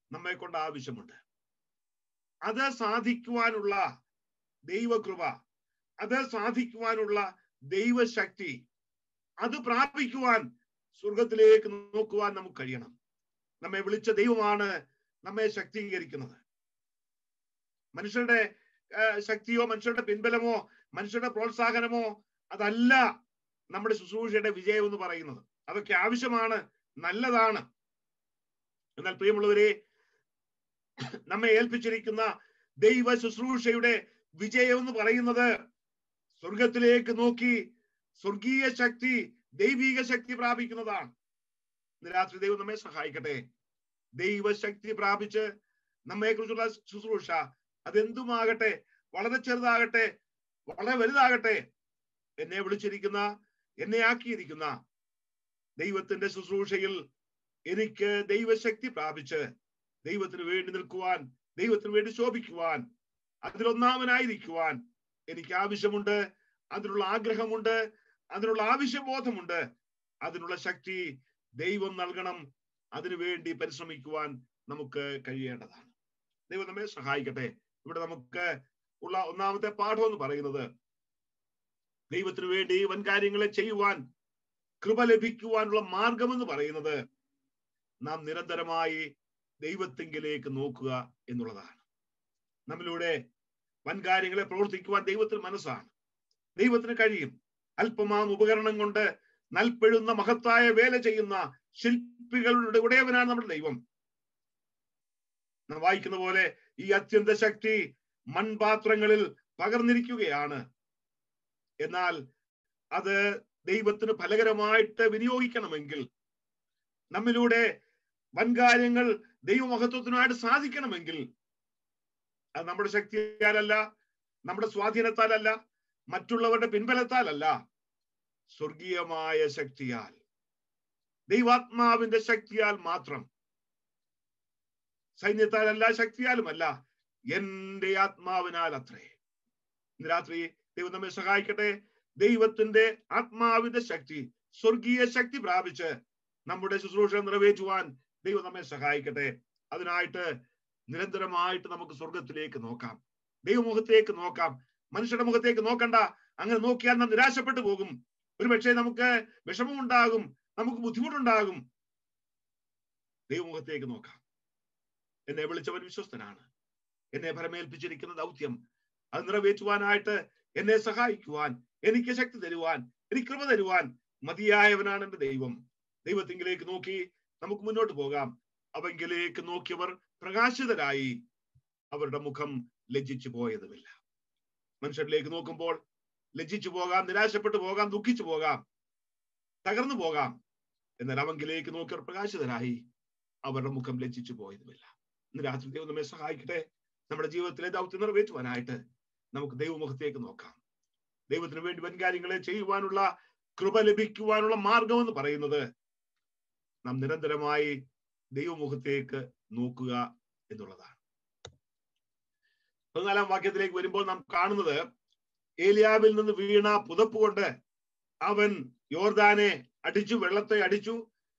നമ്മെ കൊണ്ട് ആവശ്യമുണ്ട് അത് സാധിക്കുവാനുള്ള ദൈവകൃപ അത് സാധിക്കുവാനുള്ള ദൈവശക്തി അത് പ്രാപിക്കുവാൻ സ്വർഗത്തിലേക്ക് നോക്കുവാൻ നമുക്ക് കഴിയണം നമ്മെ വിളിച്ച ദൈവമാണ് നമ്മെ ശക്തീകരിക്കുന്നത് മനുഷ്യരുടെ ശക്തിയോ മനുഷ്യരുടെ പിൻബലമോ മനുഷ്യരുടെ പ്രോത്സാഹനമോ അതല്ല നമ്മുടെ ശുശ്രൂഷയുടെ വിജയം എന്ന് പറയുന്നത് അതൊക്കെ ആവശ്യമാണ് നല്ലതാണ് എന്നാൽ പ്രിയമുള്ളവരെ നമ്മെ ഏൽപ്പിച്ചിരിക്കുന്ന ദൈവ ശുശ്രൂഷയുടെ വിജയം എന്ന് പറയുന്നത് സ്വർഗത്തിലേക്ക് നോക്കി സ്വർഗീയ ശക്തി ദൈവിക ശക്തി പ്രാപിക്കുന്നതാണ് ഇന്ന് രാത്രി ദൈവം നമ്മെ സഹായിക്കട്ടെ ദൈവശക്തി പ്രാപിച്ച് നമ്മെ കുറിച്ചുള്ള ശുശ്രൂഷ അതെന്തുമാകട്ടെ വളരെ ചെറുതാകട്ടെ വളരെ വലുതാകട്ടെ എന്നെ വിളിച്ചിരിക്കുന്ന എന്നെ ആക്കിയിരിക്കുന്ന ദൈവത്തിന്റെ ശുശ്രൂഷയിൽ എനിക്ക് ദൈവശക്തി പ്രാപിച്ച് ദൈവത്തിന് വേണ്ടി നിൽക്കുവാൻ ദൈവത്തിന് വേണ്ടി ശോഭിക്കുവാൻ അതിലൊന്നാമനായിരിക്കുവാൻ എനിക്ക് ആവശ്യമുണ്ട് അതിനുള്ള ആഗ്രഹമുണ്ട് അതിനുള്ള ആവശ്യബോധമുണ്ട് അതിനുള്ള ശക്തി ദൈവം നൽകണം അതിനു വേണ്ടി പരിശ്രമിക്കുവാൻ നമുക്ക് കഴിയേണ്ടതാണ് ദൈവം നമ്മെ സഹായിക്കട്ടെ ഇവിടെ നമുക്ക് ഉള്ള ഒന്നാമത്തെ പാഠം എന്ന് പറയുന്നത് ദൈവത്തിനു വേണ്ടി വൻകാര്യങ്ങളെ ചെയ്യുവാൻ കൃപ ലഭിക്കുവാനുള്ള മാർഗം എന്ന് പറയുന്നത് നാം നിരന്തരമായി ദൈവത്തിങ്കിലേക്ക് നോക്കുക എന്നുള്ളതാണ് നമ്മിലൂടെ വൻകാര്യങ്ങളെ പ്രവർത്തിക്കുവാൻ ദൈവത്തിന് മനസ്സാണ് ദൈവത്തിന് കഴിയും അല്പമാം ഉപകരണം കൊണ്ട് നൽപ്പെഴുന്ന മഹത്തായ വേല ചെയ്യുന്ന ശില്പികളുടെ ഉടയവനാണ് നമ്മുടെ ദൈവം നാം വായിക്കുന്ന പോലെ ഈ അത്യന്ത ശക്തി മൺപാത്രങ്ങളിൽ പകർന്നിരിക്കുകയാണ് എന്നാൽ അത് ദൈവത്തിന് ഫലകരമായിട്ട് വിനിയോഗിക്കണമെങ്കിൽ നമ്മിലൂടെ വൻകാര്യങ്ങൾ ദൈവമഹത്വത്തിനായിട്ട് സാധിക്കണമെങ്കിൽ അത് നമ്മുടെ ശക്തിയാലല്ല നമ്മുടെ സ്വാധീനത്താലല്ല മറ്റുള്ളവരുടെ പിൻബലത്താലല്ല സ്വർഗീയമായ ശക്തിയാൽ ദൈവാത്മാവിന്റെ ശക്തിയാൽ മാത്രം സൈന്യത്താലല്ല ശക്തിയാലുമല്ല എന്റെ ആത്മാവിനാൽ അത്രേ ഇന്ന് രാത്രി ദൈവം നമ്മെ സഹായിക്കട്ടെ ദൈവത്തിന്റെ ആത്മാവിന്റെ ശക്തി സ്വർഗീയ ശക്തി പ്രാപിച്ച് നമ്മുടെ ശുശ്രൂഷ നിറവേറ്റുവാൻ ദൈവം നമ്മെ സഹായിക്കട്ടെ അതിനായിട്ട് നിരന്തരമായിട്ട് നമുക്ക് സ്വർഗത്തിലേക്ക് നോക്കാം ദൈവമുഖത്തേക്ക് നോക്കാം മനുഷ്യരുടെ മുഖത്തേക്ക് നോക്കണ്ട അങ്ങനെ നോക്കിയാൽ നാം നിരാശപ്പെട്ടു പോകും ഒരുപക്ഷെ നമുക്ക് വിഷമമുണ്ടാകും നമുക്ക് ബുദ്ധിമുട്ടുണ്ടാകും ദൈവമുഖത്തേക്ക് നോക്കാം എന്നെ വിളിച്ചവൻ വിശ്വസ്തനാണ് എന്നെ ഫലമേൽപ്പിച്ചിരിക്കുന്ന ദൗത്യം അത് നിറവേറ്റുവാനായിട്ട് എന്നെ സഹായിക്കുവാൻ എനിക്ക് ശക്തി തരുവാൻ എനിക്ക് കൃപ തരുവാൻ മതിയായവനാണ് എന്റെ ദൈവം ദൈവത്തിങ്കിലേക്ക് നോക്കി നമുക്ക് മുന്നോട്ട് പോകാം അവങ്കിലേക്ക് നോക്കിയവർ പ്രകാശിതരായി അവരുടെ മുഖം ലജ്ജിച്ചു പോയതുമില്ല മനുഷ്യരിലേക്ക് നോക്കുമ്പോൾ ലജ്ജിച്ചു പോകാം നിരാശപ്പെട്ടു പോകാം ദുഃഖിച്ചു പോകാം തകർന്നു പോകാം എന്നാൽ അവങ്കിലേക്ക് നോക്കിയവർ പ്രകാശിതരായി അവരുടെ മുഖം ലജ്ജിച്ചു പോയതുമില്ല ഇന്ന് രാത്രി ദൈവം നമ്മെ സഹായിക്കട്ടെ നമ്മുടെ ജീവിതത്തിലെ ദൗത്യം നിറവേറ്റുവാനായിട്ട് നമുക്ക് ദൈവമുഖത്തേക്ക് നോക്കാം ദൈവത്തിന് വേണ്ടി വൻകാര്യങ്ങളെ ചെയ്യുവാനുള്ള കൃപ ലഭിക്കുവാനുള്ള മാർഗം എന്ന് പറയുന്നത് നാം നിരന്തരമായി ദൈവമുഖത്തേക്ക് നോക്കുക എന്നുള്ളതാണ് പതിനാലാം വാക്യത്തിലേക്ക് വരുമ്പോൾ നാം കാണുന്നത് ഏലിയാവിൽ നിന്ന് വീണ പുതപ്പ് കൊണ്ട് അവൻ യോർദാനെ അടിച്ചു വെള്ളത്തെ അടിച്ചു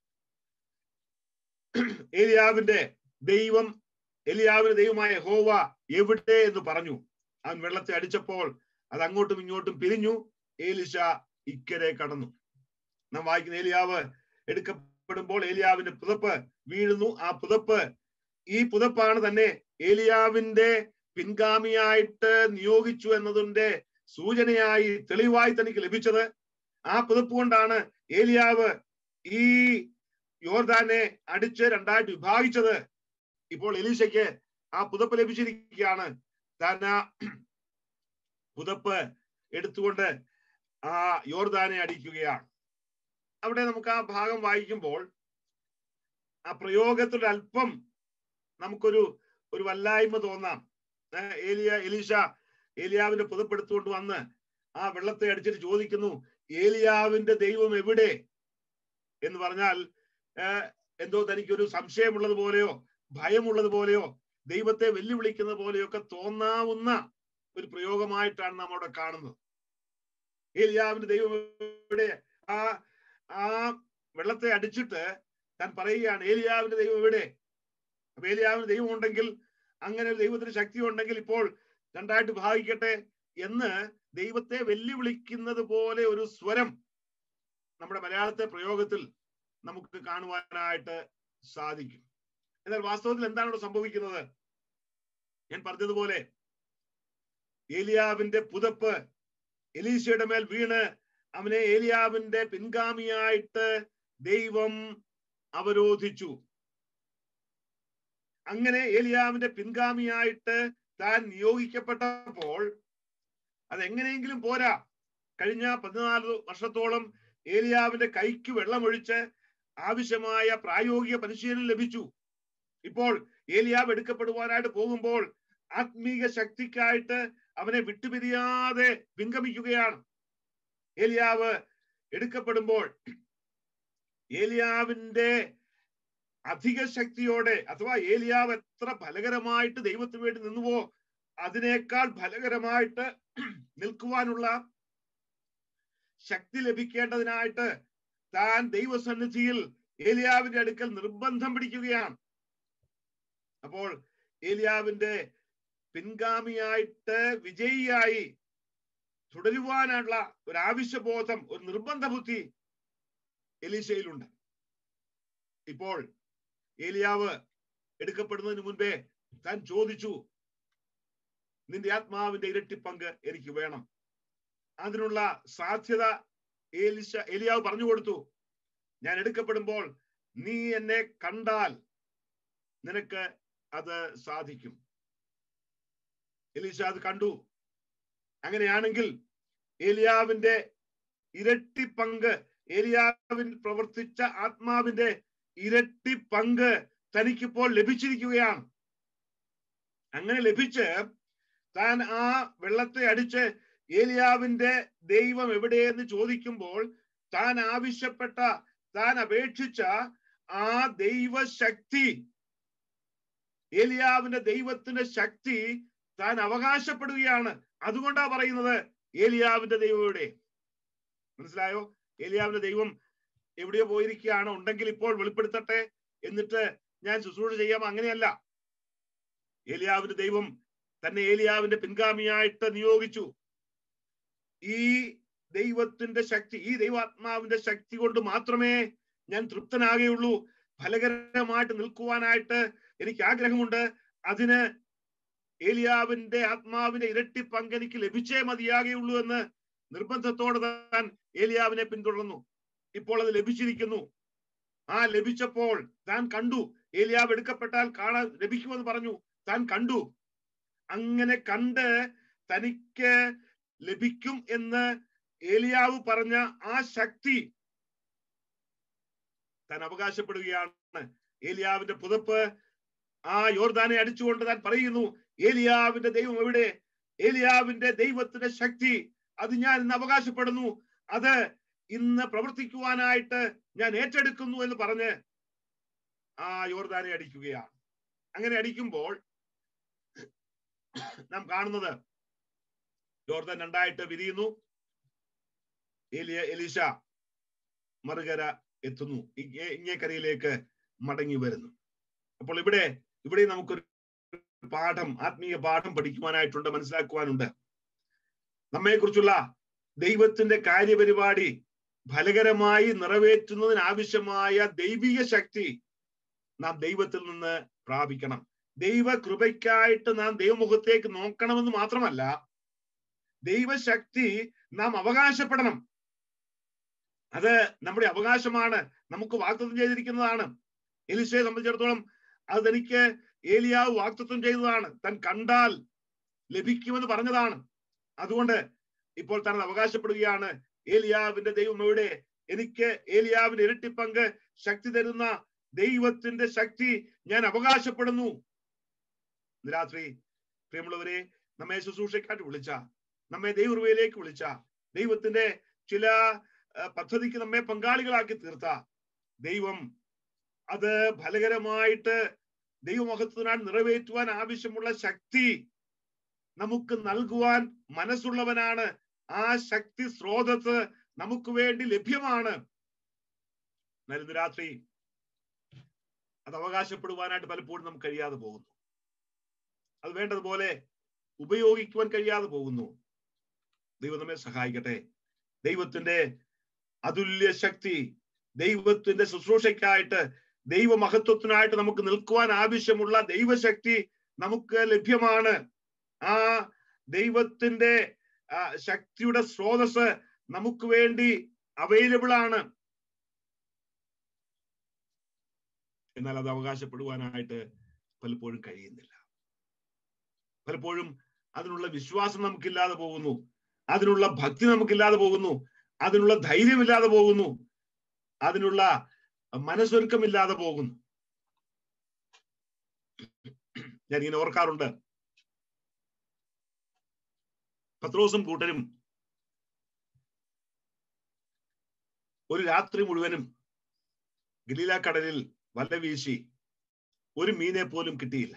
ഏലിയാവിന്റെ ദൈവം എലിയാവിന്റെ ദൈവമായ ഹോവ എവിടെ എന്ന് പറഞ്ഞു അവൻ വെള്ളത്തെ അടിച്ചപ്പോൾ അത് അങ്ങോട്ടും ഇങ്ങോട്ടും പിരിഞ്ഞു ഏലിശ ഇക്കരെ കടന്നു നാം വായിക്കുന്ന ഏലിയാവ് എടുക്കപ്പെടുമ്പോൾ ഏലിയാവിന്റെ പുതപ്പ് വീഴുന്നു ആ പുതപ്പ് ഈ പുതപ്പാണ് തന്നെ ഏലിയാവിന്റെ പിൻഗാമിയായിട്ട് നിയോഗിച്ചു എന്നതിന്റെ സൂചനയായി തെളിവായി തനിക്ക് ലഭിച്ചത് ആ പുതപ്പ് കൊണ്ടാണ് ഏലിയാവ് ഈ യോർദാനെ അടിച്ച് രണ്ടായിട്ട് വിഭാഗിച്ചത് ഇപ്പോൾ എലീശയ്ക്ക് ആ പുതപ്പ് ലഭിച്ചിരിക്കുകയാണ് താൻ ആ പുതപ്പ് എടുത്തുകൊണ്ട് ആ യോർദാനെ അടിക്കുകയാണ് അവിടെ നമുക്ക് ആ ഭാഗം വായിക്കുമ്പോൾ ആ പ്രയോഗത്തിൽ അല്പം നമുക്കൊരു ഒരു വല്ലായ്മ തോന്നാം ഏലിയ എലീഷ ഏലിയാവിന്റെ പുതപ്പെടുത്തുകൊണ്ട് വന്ന് ആ വെള്ളത്തെ അടിച്ചിട്ട് ചോദിക്കുന്നു ഏലിയാവിന്റെ ദൈവം എവിടെ എന്ന് പറഞ്ഞാൽ എന്തോ തനിക്കൊരു സംശയമുള്ളത് പോലെയോ ഭയമുള്ളത് പോലെയോ ദൈവത്തെ വെല്ലുവിളിക്കുന്നത് പോലെയൊക്കെ തോന്നാവുന്ന ഒരു പ്രയോഗമായിട്ടാണ് നാം അവിടെ കാണുന്നത് ഏലിയാവിന്റെ ദൈവം എവിടെ ആ ആ വെള്ളത്തെ അടിച്ചിട്ട് താൻ പറയുകയാണ് ഏലിയാവിന്റെ ദൈവം എവിടെ അപ്പൊ ഏലിയാവിന് ദൈവം ഉണ്ടെങ്കിൽ അങ്ങനെ ഒരു ദൈവത്തിന് ശക്തി ഉണ്ടെങ്കിൽ ഇപ്പോൾ രണ്ടായിട്ട് ഭാഗിക്കട്ടെ എന്ന് ദൈവത്തെ വെല്ലുവിളിക്കുന്നത് പോലെ ഒരു സ്വരം നമ്മുടെ മലയാളത്തെ പ്രയോഗത്തിൽ നമുക്ക് കാണുവാനായിട്ട് സാധിക്കും എന്നാൽ വാസ്തവത്തിൽ എന്താണ് ഇവിടെ സംഭവിക്കുന്നത് ഞാൻ പറഞ്ഞതുപോലെ ഏലിയാവിന്റെ പുതപ്പ് എലീശയുടെ മേൽ വീണ് അവനെ ഏലിയാവിന്റെ പിൻഗാമിയായിട്ട് ദൈവം അവരോധിച്ചു അങ്ങനെ ഏലിയാവിന്റെ പിൻഗാമിയായിട്ട് താൻ നിയോഗിക്കപ്പെട്ടപ്പോൾ അതെങ്ങനെയെങ്കിലും പോരാ കഴിഞ്ഞ പതിനാല് വർഷത്തോളം ഏലിയാവിന്റെ കൈക്ക് വെള്ളമൊഴിച്ച് ആവശ്യമായ പ്രായോഗിക പരിശീലനം ലഭിച്ചു ഇപ്പോൾ ഏലിയാവ് എടുക്കപ്പെടുവാനായിട്ട് പോകുമ്പോൾ ആത്മീക ശക്തിക്കായിട്ട് അവനെ വിട്ടുപിരിയാതെ പിൻഗമിക്കുകയാണ് ഏലിയാവ് എടുക്കപ്പെടുമ്പോൾ ഏലിയാവിന്റെ അധിക ശക്തിയോടെ അഥവാ ഏലിയാവ് എത്ര ഫലകരമായിട്ട് ദൈവത്തിന് വേണ്ടി നിന്നുവോ അതിനേക്കാൾ ഫലകരമായിട്ട് നിൽക്കുവാനുള്ള ശക്തി ലഭിക്കേണ്ടതിനായിട്ട് താൻ ദൈവസന്നിധിയിൽ ഏലിയാവിന്റെ അടുക്കൽ നിർബന്ധം പിടിക്കുകയാണ് അപ്പോൾ ഏലിയാവിന്റെ പിൻഗാമിയായിട്ട് വിജയിയായി തുടരുവാനുള്ള ഒരു ആവശ്യബോധം ഒരു നിർബന്ധ ബുദ്ധി എലീശയിലുണ്ട് ഇപ്പോൾ ഏലിയാവ് എടുക്കപ്പെടുന്നതിന് മുൻപേ താൻ ചോദിച്ചു നിന്റെ ആത്മാവിന്റെ ഇരട്ടി പങ്ക് എനിക്ക് വേണം അതിനുള്ള സാധ്യത ഏലിശ ഏലിയാവ് പറഞ്ഞു കൊടുത്തു ഞാൻ എടുക്കപ്പെടുമ്പോൾ നീ എന്നെ കണ്ടാൽ നിനക്ക് അത് സാധിക്കും എലീശ അത് കണ്ടു അങ്ങനെയാണെങ്കിൽ ഏലിയാവിന്റെ ഇരട്ടി പങ്ക് ഏലിയാവിൽ പ്രവർത്തിച്ച ആത്മാവിന്റെ ഇരട്ടി പങ്ക് തനിക്കിപ്പോൾ ലഭിച്ചിരിക്കുകയാണ് അങ്ങനെ ലഭിച്ച് താൻ ആ വെള്ളത്തെ അടിച്ച് ഏലിയാവിന്റെ ദൈവം എവിടെയെന്ന് ചോദിക്കുമ്പോൾ താൻ ആവശ്യപ്പെട്ട താൻ അപേക്ഷിച്ച ആ ദൈവശക്തി ഏലിയാവിന്റെ ദൈവത്തിന്റെ ശക്തി താൻ അവകാശപ്പെടുകയാണ് അതുകൊണ്ടാ പറയുന്നത് ഏലിയാവിന്റെ ദൈവം എവിടെ മനസ്സിലായോ ഏലിയാവിന്റെ ദൈവം എവിടെയോ പോയിരിക്കുകയാണ് ഉണ്ടെങ്കിൽ ഇപ്പോൾ വെളിപ്പെടുത്തട്ടെ എന്നിട്ട് ഞാൻ ശുശ്രൂഷ ചെയ്യാം അങ്ങനെയല്ല ഏലിയാവിന്റെ ദൈവം തന്നെ ഏലിയാവിന്റെ പിൻഗാമിയായിട്ട് നിയോഗിച്ചു ഈ ദൈവത്തിന്റെ ശക്തി ഈ ദൈവാത്മാവിന്റെ ശക്തി കൊണ്ട് മാത്രമേ ഞാൻ തൃപ്തനാകുകയുള്ളൂ ഫലകരമായിട്ട് നിൽക്കുവാനായിട്ട് എനിക്ക് ആഗ്രഹമുണ്ട് അതിന് ഏലിയാവിന്റെ ആത്മാവിന്റെ ഇരട്ടി പങ്ക് എനിക്ക് ലഭിച്ചേ മതിയാകുകയുള്ളൂ എന്ന് നിർബന്ധത്തോടെ താൻ ഏലിയാവിനെ പിന്തുടർന്നു ഇപ്പോൾ അത് ലഭിച്ചിരിക്കുന്നു ആ ലഭിച്ചപ്പോൾ താൻ കണ്ടു ഏലിയാവ് എടുക്കപ്പെട്ടാൽ കാണാൻ ലഭിക്കുമെന്ന് പറഞ്ഞു താൻ കണ്ടു അങ്ങനെ കണ്ട് തനിക്ക് ലഭിക്കും എന്ന് ഏലിയാവ് പറഞ്ഞ ആ ശക്തി താൻ അവകാശപ്പെടുകയാണ് ഏലിയാവിന്റെ പുതപ്പ് ആ യോർദാനെ അടിച്ചുകൊണ്ട് താൻ പറയുന്നു ഏലിയാവിന്റെ ദൈവം എവിടെ ഏലിയാവിന്റെ ദൈവത്തിന്റെ ശക്തി അത് ഞാൻ ഇന്ന് അവകാശപ്പെടുന്നു അത് ഇന്ന് പ്രവർത്തിക്കുവാനായിട്ട് ഞാൻ ഏറ്റെടുക്കുന്നു എന്ന് പറഞ്ഞ് ആ യോർദാനെ അടിക്കുകയാണ് അങ്ങനെ അടിക്കുമ്പോൾ നാം കാണുന്നത് യോർദാൻ രണ്ടായിട്ട് വിരിയുന്നു എലിയ എലീശ മറുകര എത്തുന്നു ഇങ്ങേക്കരയിലേക്ക് മടങ്ങി വരുന്നു അപ്പോൾ ഇവിടെ ഇവിടെ നമുക്കൊരു പാഠം ആത്മീയ പാഠം പഠിക്കുവാനായിട്ടുണ്ട് മനസ്സിലാക്കുവാനുണ്ട് നമ്മെക്കുറിച്ചുള്ള ദൈവത്തിന്റെ കാര്യപരിപാടി ഫലകരമായി നിറവേറ്റുന്നതിന് ആവശ്യമായ ദൈവിക ശക്തി നാം ദൈവത്തിൽ നിന്ന് പ്രാപിക്കണം ദൈവ കൃപയ്ക്കായിട്ട് നാം ദൈവമുഖത്തേക്ക് നോക്കണമെന്ന് മാത്രമല്ല ദൈവശക്തി നാം അവകാശപ്പെടണം അത് നമ്മുടെ അവകാശമാണ് നമുക്ക് വാക്തത്വം ചെയ്തിരിക്കുന്നതാണ് എലിശയെ സംബന്ധിച്ചിടത്തോളം അത് തനിക്ക് ഏലിയാവ് വാക്തത്വം ചെയ്തതാണ് താൻ കണ്ടാൽ ലഭിക്കുമെന്ന് പറഞ്ഞതാണ് അതുകൊണ്ട് ഇപ്പോൾ താൻ അവകാശപ്പെടുകയാണ് ഏലിയാവിന്റെ ദൈവം എവിടെ എനിക്ക് ഏലിയാവിന്റെ ഇരട്ടി പങ്ക് ശക്തി തരുന്ന ദൈവത്തിന്റെ ശക്തി ഞാൻ അവകാശപ്പെടുന്നു രാത്രി പ്രിയമുള്ളവരെ നമ്മെ ശുശ്രൂഷയ്ക്കായിട്ട് വിളിച്ച നമ്മെ ദൈവറിവയിലേക്ക് വിളിച്ച ദൈവത്തിന്റെ ചില പദ്ധതിക്ക് നമ്മെ പങ്കാളികളാക്കി തീർത്ത ദൈവം അത് ഫലകരമായിട്ട് ദൈവമഹത്വത്തിനാൽ നിറവേറ്റുവാൻ ആവശ്യമുള്ള ശക്തി നമുക്ക് നൽകുവാൻ മനസ്സുള്ളവനാണ് ആ ശക്തി സ്രോതസ് നമുക്ക് വേണ്ടി ലഭ്യമാണ് ഇന്ന് രാത്രി അത് അവകാശപ്പെടുവാനായിട്ട് പലപ്പോഴും നമുക്ക് കഴിയാതെ പോകുന്നു അത് വേണ്ടതുപോലെ ഉപയോഗിക്കുവാൻ കഴിയാതെ പോകുന്നു ദൈവം നമ്മെ സഹായിക്കട്ടെ ദൈവത്തിന്റെ അതുല്യ ശക്തി ദൈവത്തിന്റെ ശുശ്രൂഷയ്ക്കായിട്ട് ദൈവമഹത്വത്തിനായിട്ട് നമുക്ക് നിൽക്കുവാൻ ആവശ്യമുള്ള ദൈവശക്തി നമുക്ക് ലഭ്യമാണ് ആ ദൈവത്തിന്റെ ശക്തിയുടെ സ്രോതസ് നമുക്ക് വേണ്ടി അവൈലബിൾ ആണ് എന്നാൽ അത് അവകാശപ്പെടുവാനായിട്ട് പലപ്പോഴും കഴിയുന്നില്ല പലപ്പോഴും അതിനുള്ള വിശ്വാസം നമുക്കില്ലാതെ പോകുന്നു അതിനുള്ള ഭക്തി നമുക്കില്ലാതെ പോകുന്നു അതിനുള്ള ധൈര്യമില്ലാതെ പോകുന്നു അതിനുള്ള മനസ്സൊരുക്കമില്ലാതെ പോകുന്നു ഞാൻ ഇങ്ങനെ ഓർക്കാറുണ്ട് പത്രോസും കൂട്ടരും ഒരു രാത്രി മുഴുവനും ഗലീല കടലിൽ വല വീശി ഒരു മീനെ പോലും കിട്ടിയില്ല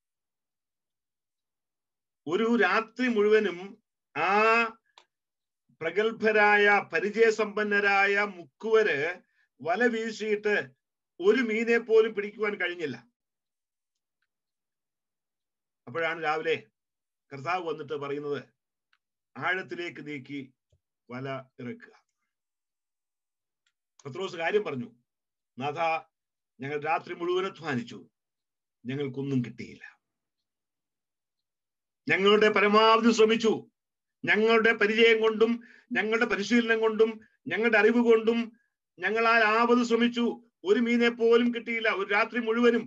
ഒരു രാത്രി മുഴുവനും ആ പ്രഗത്ഭരായ പരിചയസമ്പന്നരായ മുക്കുവര് വല വീശിയിട്ട് ഒരു മീനെ പോലും പിടിക്കുവാൻ കഴിഞ്ഞില്ല അപ്പോഴാണ് രാവിലെ കർത്താവ് വന്നിട്ട് പറയുന്നത് ആഴത്തിലേക്ക് നീക്കി വല ഇറക്കുക പത്രോസ് കാര്യം പറഞ്ഞു നാഥ ഞങ്ങൾ രാത്രി മുഴുവൻ അധ്വാനിച്ചു ഞങ്ങൾക്കൊന്നും കിട്ടിയില്ല ഞങ്ങളുടെ പരമാവധി ശ്രമിച്ചു ഞങ്ങളുടെ പരിചയം കൊണ്ടും ഞങ്ങളുടെ പരിശീലനം കൊണ്ടും ഞങ്ങളുടെ അറിവ് കൊണ്ടും ഞങ്ങൾ ആ ആവത് ശ്രമിച്ചു ഒരു മീനെ പോലും കിട്ടിയില്ല ഒരു രാത്രി മുഴുവനും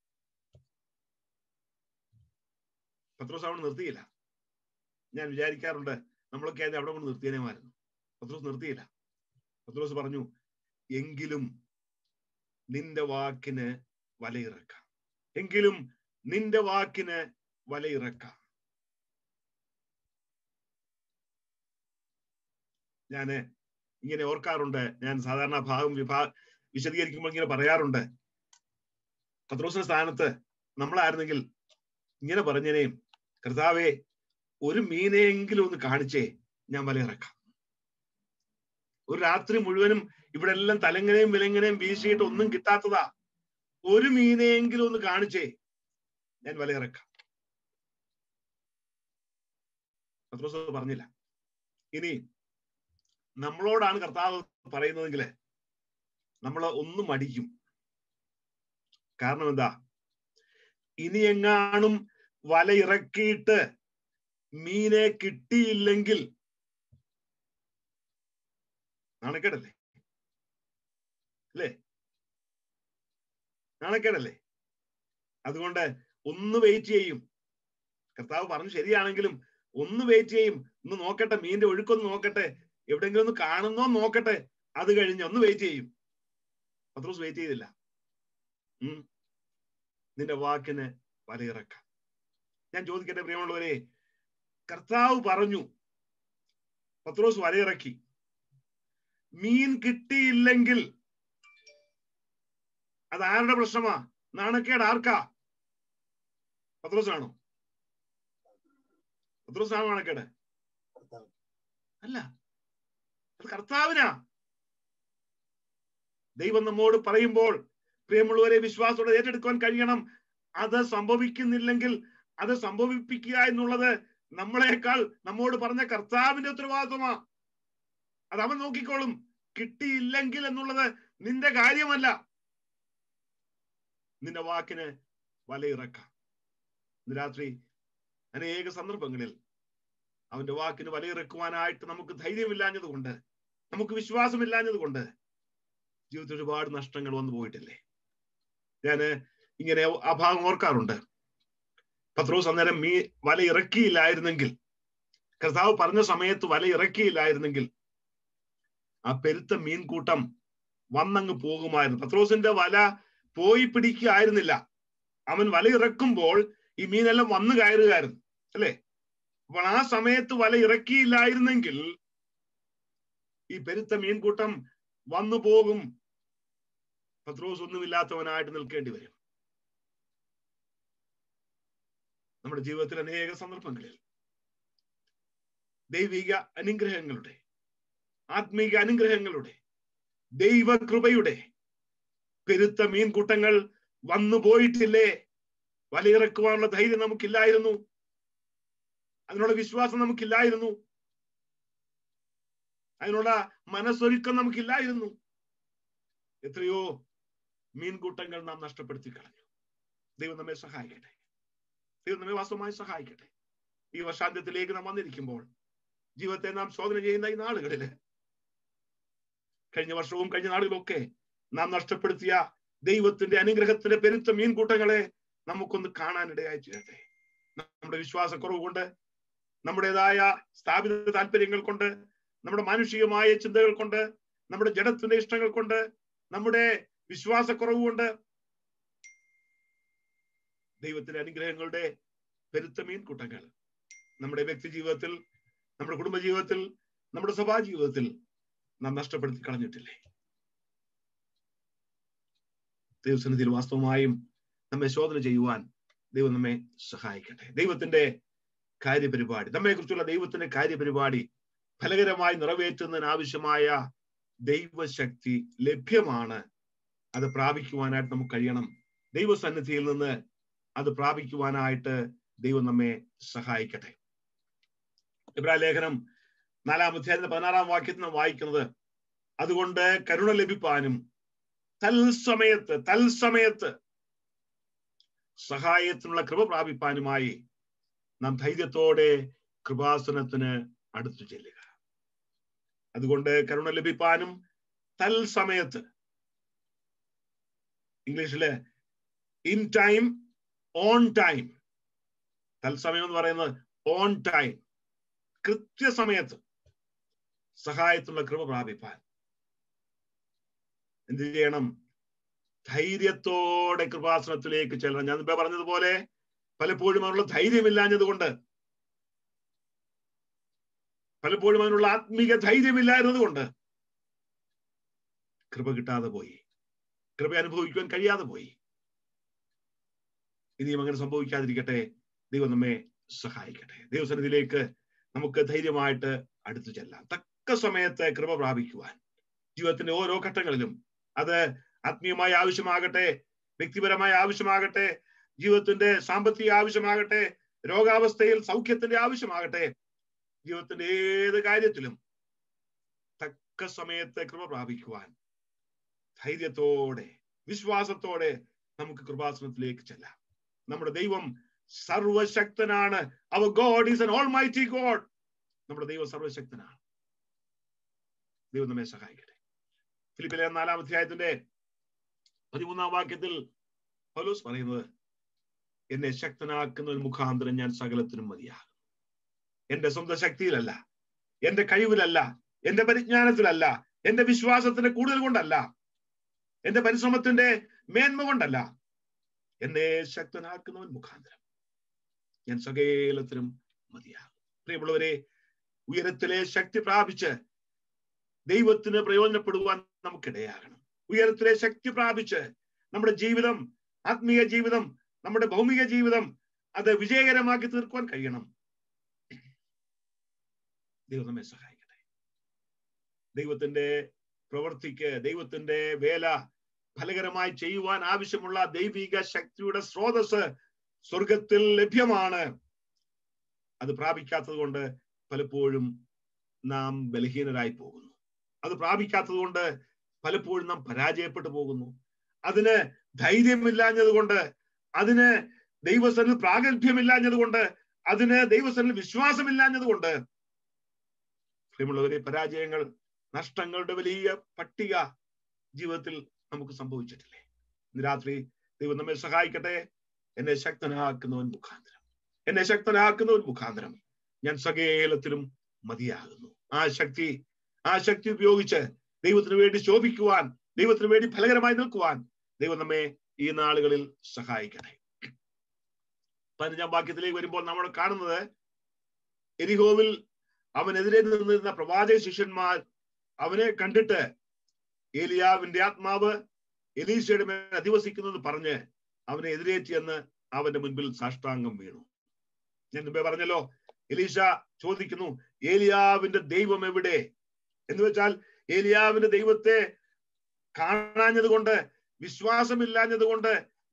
പത്രോസ് അവിടെ നിർത്തിയില്ല ഞാൻ വിചാരിക്കാറുണ്ട് നമ്മളൊക്കെ അതിന് അവിടെ കൊണ്ട് നിർത്തിയനേമായിരുന്നു പത്രോസ് നിർത്തിയില്ല പത്രോസ് പറഞ്ഞു എങ്കിലും നിന്റെ വാക്കിന് വലയിറക്കാം എങ്കിലും നിന്റെ വാക്കിന് വലയിറക്കാം ഞാന് ഇങ്ങനെ ഓർക്കാറുണ്ട് ഞാൻ സാധാരണ ഭാഗം വിഭാ വിശദീകരിക്കുമ്പോൾ ഇങ്ങനെ പറയാറുണ്ട് പത്രോസിന്റെ സ്ഥാനത്ത് നമ്മളായിരുന്നെങ്കിൽ ഇങ്ങനെ പറഞ്ഞേനേയും കർത്താവെ ഒരു മീനെയെങ്കിലും ഒന്ന് കാണിച്ചേ ഞാൻ വലയിറക്കാം ഒരു രാത്രി മുഴുവനും ഇവിടെ എല്ലാം തലങ്ങനെയും വിലങ്ങനെയും വീശിയിട്ട് ഒന്നും കിട്ടാത്തതാ ഒരു മീനെയെങ്കിലും ഒന്ന് കാണിച്ചേ ഞാൻ വലയിറക്കാം പത്രോസ് പറഞ്ഞില്ല ഇനി നമ്മളോടാണ് കർത്താവ് പറയുന്നതെങ്കിൽ നമ്മൾ ഒന്നും മടിക്കും കാരണം എന്താ ഇനി എങ്ങാനും വല ഇറക്കിയിട്ട് മീനെ കിട്ടിയില്ലെങ്കിൽ നാണക്കേടല്ലേ അല്ലേ നാണക്കേടല്ലേ അതുകൊണ്ട് ഒന്ന് വെയിറ്റ് ചെയ്യും കർത്താവ് പറഞ്ഞു ശരിയാണെങ്കിലും ഒന്ന് വെയിറ്റ് ചെയ്യും ഒന്ന് നോക്കട്ടെ മീന്റെ ഒഴുക്കൊന്ന് നോക്കട്ടെ എവിടെങ്കിലും ഒന്ന് കാണുന്നോ നോക്കട്ടെ അത് കഴിഞ്ഞ് ഒന്ന് വെയിറ്റ് ചെയ്യും പത്രോസ് വെയിറ്റ് ചെയ്തില്ല ഉം നിന്റെ വാക്കിന് വലയിറക്കാം ഞാൻ ചോദിക്കട്ടെ പ്രിയമുള്ളവരെ കർത്താവ് പറഞ്ഞു പത്രോസ് വലയിറക്കി മീൻ കിട്ടിയില്ലെങ്കിൽ അത് ആരുടെ പ്രശ്നമാ നാണക്കേട് ആർക്കാ പത്രോസാണോ പത്രോസാണോ നാണക്കേട് അല്ല അത് കർത്താവിനാ ദൈവം നമ്മോട് പറയുമ്പോൾ പ്രിയമുള്ളവരെ വിശ്വാസത്തോടെ ഏറ്റെടുക്കുവാൻ കഴിയണം അത് സംഭവിക്കുന്നില്ലെങ്കിൽ അത് സംഭവിപ്പിക്കുക എന്നുള്ളത് നമ്മളെക്കാൾ നമ്മോട് പറഞ്ഞ കർത്താവിന്റെ ഉത്തരവാദിത്വമാ അത് അവൻ നോക്കിക്കോളും കിട്ടിയില്ലെങ്കിൽ എന്നുള്ളത് നിന്റെ കാര്യമല്ല നിന്റെ വാക്കിന് വലയിറക്കാം ഇന്ന് രാത്രി അനേക സന്ദർഭങ്ങളിൽ അവന്റെ വാക്കിന് വലയിറക്കുവാനായിട്ട് നമുക്ക് ധൈര്യമില്ലാഞ്ഞത് കൊണ്ട് നമുക്ക് വിശ്വാസമില്ലാഞ്ഞത് കൊണ്ട് ജീവിതത്തിൽ ഒരുപാട് നഷ്ടങ്ങൾ വന്നു പോയിട്ടില്ലേ ഞാന് ഇങ്ങനെ ആ ഭാഗം ഓർക്കാറുണ്ട് പത്രോസ് അന്നേരം മീ വല ഇറക്കിയില്ലായിരുന്നെങ്കിൽ കർത്താവ് പറഞ്ഞ സമയത്ത് വല ഇറക്കിയില്ലായിരുന്നെങ്കിൽ ആ പെരുത്ത മീൻകൂട്ടം വന്നങ്ങ് പോകുമായിരുന്നു പത്രോസിന്റെ വല പോയി പിടിക്കുകയായിരുന്നില്ല അവൻ വല ഇറക്കുമ്പോൾ ഈ മീനെല്ലാം വന്നു കയറുകയായിരുന്നു അല്ലേ അപ്പോൾ ആ സമയത്ത് വല ഇറക്കിയില്ലായിരുന്നെങ്കിൽ ഈ പെരുത്ത മീൻകൂട്ടം വന്നു പോകും പത്രോസ് ഒന്നുമില്ലാത്തവനായിട്ട് നിൽക്കേണ്ടി വരും നമ്മുടെ ജീവിതത്തിൽ അനേക സന്ദർഭങ്ങളിൽ ദൈവിക അനുഗ്രഹങ്ങളുടെ ആത്മീക അനുഗ്രഹങ്ങളുടെ ദൈവകൃപയുടെ പെരുത്ത മീൻകൂട്ടങ്ങൾ വന്നു പോയിട്ടില്ലേ വലയിറക്കുവാനുള്ള ധൈര്യം നമുക്കില്ലായിരുന്നു അതിനുള്ള വിശ്വാസം നമുക്കില്ലായിരുന്നു അതിനുള്ള മനസ്സൊരുക്കം നമുക്കില്ലായിരുന്നു എത്രയോ മീൻകൂട്ടങ്ങൾ നാം നഷ്ടപ്പെടുത്തി കളഞ്ഞു ദൈവം നമ്മെ സഹായിക്കട്ടെ ദൈവം നമ്മെ വാസ്തവമായി സഹായിക്കട്ടെ ഈ വർഷാന്ത്യത്തിലേക്ക് നാം വന്നിരിക്കുമ്പോൾ ജീവിതത്തെ നാം ശോധന ചെയ്യുന്ന ഈ നാളുകളില് കഴിഞ്ഞ വർഷവും കഴിഞ്ഞ നാളുകളൊക്കെ നാം നഷ്ടപ്പെടുത്തിയ ദൈവത്തിന്റെ അനുഗ്രഹത്തിന്റെ പെരുത്ത മീൻകൂട്ടങ്ങളെ നമുക്കൊന്ന് കാണാനിടയായി തീരട്ടെ നമ്മുടെ വിശ്വാസക്കുറവ് കൊണ്ട് നമ്മുടേതായ സ്ഥാപിത താല്പര്യങ്ങൾ കൊണ്ട് നമ്മുടെ മാനുഷികമായ ചിന്തകൾ കൊണ്ട് നമ്മുടെ ജഡത്തിന്റെ ഇഷ്ടങ്ങൾ കൊണ്ട് നമ്മുടെ വിശ്വാസക്കുറവ് കൊണ്ട് ദൈവത്തിന്റെ അനുഗ്രഹങ്ങളുടെ പെരുത്ത മീൻകൂട്ടങ്ങൾ നമ്മുടെ വ്യക്തി ജീവിതത്തിൽ നമ്മുടെ കുടുംബ ജീവിതത്തിൽ നമ്മുടെ സഭാ ജീവിതത്തിൽ നാം നഷ്ടപ്പെടുത്തി കളഞ്ഞിട്ടില്ലേ ദൈവസന്നിധിയിൽ വാസ്തവമായും നമ്മെ ശോധന ചെയ്യുവാൻ ദൈവം നമ്മെ സഹായിക്കട്ടെ ദൈവത്തിന്റെ കാര്യപരിപാടി നമ്മെ കുറിച്ചുള്ള ദൈവത്തിന്റെ കാര്യപരിപാടി ഫലകരമായി നിറവേറ്റുന്നതിന് ആവശ്യമായ ദൈവശക്തി ലഭ്യമാണ് അത് പ്രാപിക്കുവാനായിട്ട് നമുക്ക് കഴിയണം ദൈവസന്നിധിയിൽ നിന്ന് അത് പ്രാപിക്കുവാനായിട്ട് ദൈവം നമ്മെ സഹായിക്കട്ടെ ഇബ്രാഹിം ലേഖനം നാലാം അധ്യായത്തിന്റെ പതിനാറാം വാക്യത്തിൽ നാം വായിക്കുന്നത് അതുകൊണ്ട് കരുണ ലഭിപ്പാനും തൽസമയത്ത് തൽസമയത്ത് സഹായത്തിനുള്ള കൃപ പ്രാപിപ്പാനുമായി നാം ധൈര്യത്തോടെ കൃപാസനത്തിന് അടുത്തു ചെല്ലുക അതുകൊണ്ട് കരുണ ലഭിപ്പാനും തൽസമയത്ത് ഇംഗ്ലീഷില് ഇൻ ടൈം ഓൺ ടൈം തൽസമയം എന്ന് പറയുന്നത് ഓൺ ടൈം കൃത്യസമയത്ത് സഹായത്തിനുള്ള കൃപ പ്രാപിപ്പാൻ എന്ത് ചെയ്യണം ധൈര്യത്തോടെ കൃപാസനത്തിലേക്ക് ചെല്ലണം ഞാൻ ഇപ്പൊ പറഞ്ഞതുപോലെ പലപ്പോഴും അതിനുള്ള ധൈര്യമില്ലാഞ്ഞത് കൊണ്ട് പലപ്പോഴും അതിനുള്ള ആത്മീക ധൈര്യമില്ലായിരുന്നത് കൊണ്ട് കൃപ കിട്ടാതെ പോയി കൃപ അനുഭവിക്കുവാൻ കഴിയാതെ പോയി ഇനിയും അങ്ങനെ സംഭവിക്കാതിരിക്കട്ടെ ദൈവം നമ്മെ സഹായിക്കട്ടെ ദൈവസന്നിധിയിലേക്ക് നമുക്ക് ധൈര്യമായിട്ട് അടുത്തു ചെല്ലാം തക്ക സമയത്ത് കൃപ പ്രാപിക്കുവാൻ ജീവിതത്തിന്റെ ഓരോ ഘട്ടങ്ങളിലും അത് ആത്മീയമായ ആവശ്യമാകട്ടെ വ്യക്തിപരമായ ആവശ്യമാകട്ടെ ജീവിതത്തിന്റെ സാമ്പത്തിക ആവശ്യമാകട്ടെ രോഗാവസ്ഥയിൽ സൗഖ്യത്തിന്റെ ആവശ്യമാകട്ടെ ജീവിതത്തിന്റെ ഏത് കാര്യത്തിലും തക്ക സമയത്ത് കൃപ പ്രാപിക്കുവാൻ ധൈര്യത്തോടെ വിശ്വാസത്തോടെ നമുക്ക് കൃപാസനത്തിലേക്ക് ചെല്ലാം നമ്മുടെ ദൈവം സർവശക്തനാണ് അവർ God is an almighty God നമ്മുടെ ദൈവം സർവശക്തനാണ് ദൈവം നമ്മെ സഹായിക്കട്ടെ ഫിലിപ്പിലെ നാലാം അധ്യായത്തിന്റെ പതിമൂന്നാം വാക്യത്തിൽ പൗലോസ് പറയുന്നത് എന്നെ ശക്തനാക്കുന്ന ഒരു മുഖാന്തരം ഞാൻ സകലത്തിനും മതിയാകും എന്റെ സ്വന്തം ശക്തിയിലല്ല എന്റെ കഴിവിലല്ല എന്റെ പരിജ്ഞാനത്തിലല്ല എന്റെ വിശ്വാസത്തിന്റെ കൂടുതൽ കൊണ്ടല്ല എന്റെ പരിശ്രമത്തിന്റെ മേന്മ കൊണ്ടല്ല എന്നെ ശക്തനാക്കുന്നവൻ മുഖാന്തരം ഞാൻ സകലത്തിനും മതിയാകും പ്രിയമുള്ളവരെ ഉയരത്തിലെ ശക്തി പ്രാപിച്ച് ദൈവത്തിന് പ്രയോജനപ്പെടുവാൻ നമുക്കിടയാകണം ഉയരത്തിലെ ശക്തി പ്രാപിച്ച് നമ്മുടെ ജീവിതം ആത്മീയ ജീവിതം നമ്മുടെ ഭൗമിക ജീവിതം അത് വിജയകരമാക്കി തീർക്കുവാൻ കഴിയണം ദൈവം നമ്മെ സഹായിക്കട്ടെ ദൈവത്തിന്റെ പ്രവൃത്തിക്ക് ദൈവത്തിന്റെ വേല ഫലകരമായി ചെയ്യുവാൻ ആവശ്യമുള്ള ദൈവിക ശക്തിയുടെ സ്രോതസ് സ്വർഗത്തിൽ ലഭ്യമാണ് അത് പ്രാപിക്കാത്തത് കൊണ്ട് പലപ്പോഴും നാം ബലഹീനരായി പോകുന്നു അത് പ്രാപിക്കാത്തത് കൊണ്ട് പലപ്പോഴും നാം പരാജയപ്പെട്ടു പോകുന്നു അതിന് ധൈര്യമില്ലാഞ്ഞത് കൊണ്ട് അതിന് ദൈവസ്ഥനിൽ പ്രാഗൽഭ്യമില്ലാഞ്ഞത് കൊണ്ട് അതിന് ദൈവസ്ഥനിൽ വിശ്വാസമില്ലാഞ്ഞത് കൊണ്ട് പ്രിയമുള്ളവരെ പരാജയങ്ങൾ നഷ്ടങ്ങളുടെ വലിയ പട്ടിക ജീവിതത്തിൽ നമുക്ക് സംഭവിച്ചിട്ടില്ലേ ഇന്ന് രാത്രി ദൈവം നമ്മെ സഹായിക്കട്ടെ എന്നെ ശക്തനാക്കുന്നവൻ മുഖാന്തരം എന്നെ ശക്തനാക്കുന്നവൻ മുഖാന്തരം ഞാൻ സകേലത്തിലും മതിയാകുന്നു ആ ശക്തി ആ ശക്തി ഉപയോഗിച്ച് ദൈവത്തിന് വേണ്ടി ശോഭിക്കുവാൻ ദൈവത്തിന് വേണ്ടി ഫലകരമായി നിൽക്കുവാൻ ദൈവം നമ്മെ ഈ നാളുകളിൽ സഹായിക്കട്ടെ പതിനഞ്ചാം വാക്യത്തിലേക്ക് വരുമ്പോൾ നമ്മൾ കാണുന്നത് എരിഹോവിൽ അവനെതിരെ നിന്നിരുന്ന പ്രവാചക ശിഷ്യന്മാർ അവനെ കണ്ടിട്ട് ഏലിയാവിന്റെ ആത്മാവ് എലീശയുടെ മേൽ അധിവസിക്കുന്നത് പറഞ്ഞ് അവനെ എതിരേറ്റിയെന്ന് അവന്റെ മുൻപിൽ സാഷ്ടാംഗം വീണു ഞാൻ മുമ്പേ പറഞ്ഞല്ലോ എലീശ ചോദിക്കുന്നു ഏലിയാവിന്റെ ദൈവം എവിടെ എന്ന് വെച്ചാൽ ഏലിയാവിന്റെ ദൈവത്തെ കാണാഞ്ഞത് കൊണ്ട് വിശ്വാസമില്ലാഞ്ഞത് കൊണ്ട്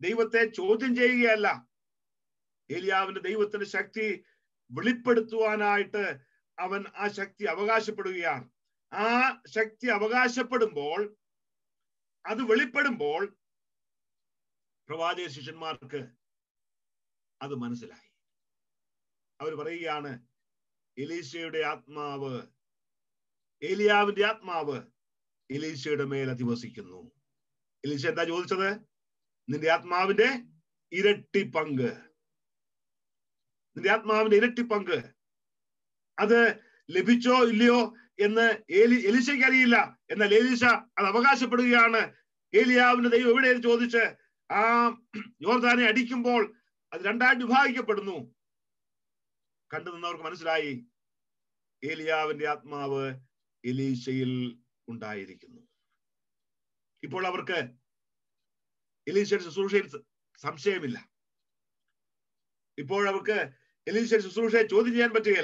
ദൈവത്തെ ചോദ്യം ചെയ്യുകയല്ല ഏലിയാവിന്റെ ദൈവത്തിന്റെ ശക്തി വെളിപ്പെടുത്തുവാനായിട്ട് അവൻ ആ ശക്തി അവകാശപ്പെടുകയാണ് ആ ശക്തി അവകാശപ്പെടുമ്പോൾ അത് വെളിപ്പെടുമ്പോൾ പ്രവാചക ശിഷ്യന്മാർക്ക് അത് മനസ്സിലായി അവർ പറയുകയാണ് എലീശയുടെ ആത്മാവ് ഏലിയാവിന്റെ ആത്മാവ് എലീശയുടെ മേൽ അധിവസിക്കുന്നു എലീശ എന്താ ചോദിച്ചത് നിന്റെ ആത്മാവിന്റെ ഇരട്ടി പങ്ക് നിന്റെ ആത്മാവിന്റെ ഇരട്ടി പങ്ക് അത് ലഭിച്ചോ ഇല്ലയോ എന്ന് ഏലി എലിശയ്ക്ക് അറിയില്ല എന്നാൽ എലീശ അത് അവകാശപ്പെടുകയാണ് ഏലിയാവിന്റെ ദൈവം എവിടെയെന്ന് ചോദിച്ച് ആ യോർദാനെ അടിക്കുമ്പോൾ അത് രണ്ടായിട്ട് വിഭാഗിക്കപ്പെടുന്നു കണ്ടു നിന്നവർക്ക് മനസ്സിലായി ഏലിയാവിന്റെ ആത്മാവ് എലീശയിൽ ഉണ്ടായിരിക്കുന്നു ഇപ്പോൾ അവർക്ക് എലീശയുടെ ശുശ്രൂഷയിൽ സംശയമില്ല ഇപ്പോൾ അവർക്ക് എലീശയുടെ ശുശ്രൂഷയെ ചോദ്യം ചെയ്യാൻ പറ്റുകയില്ല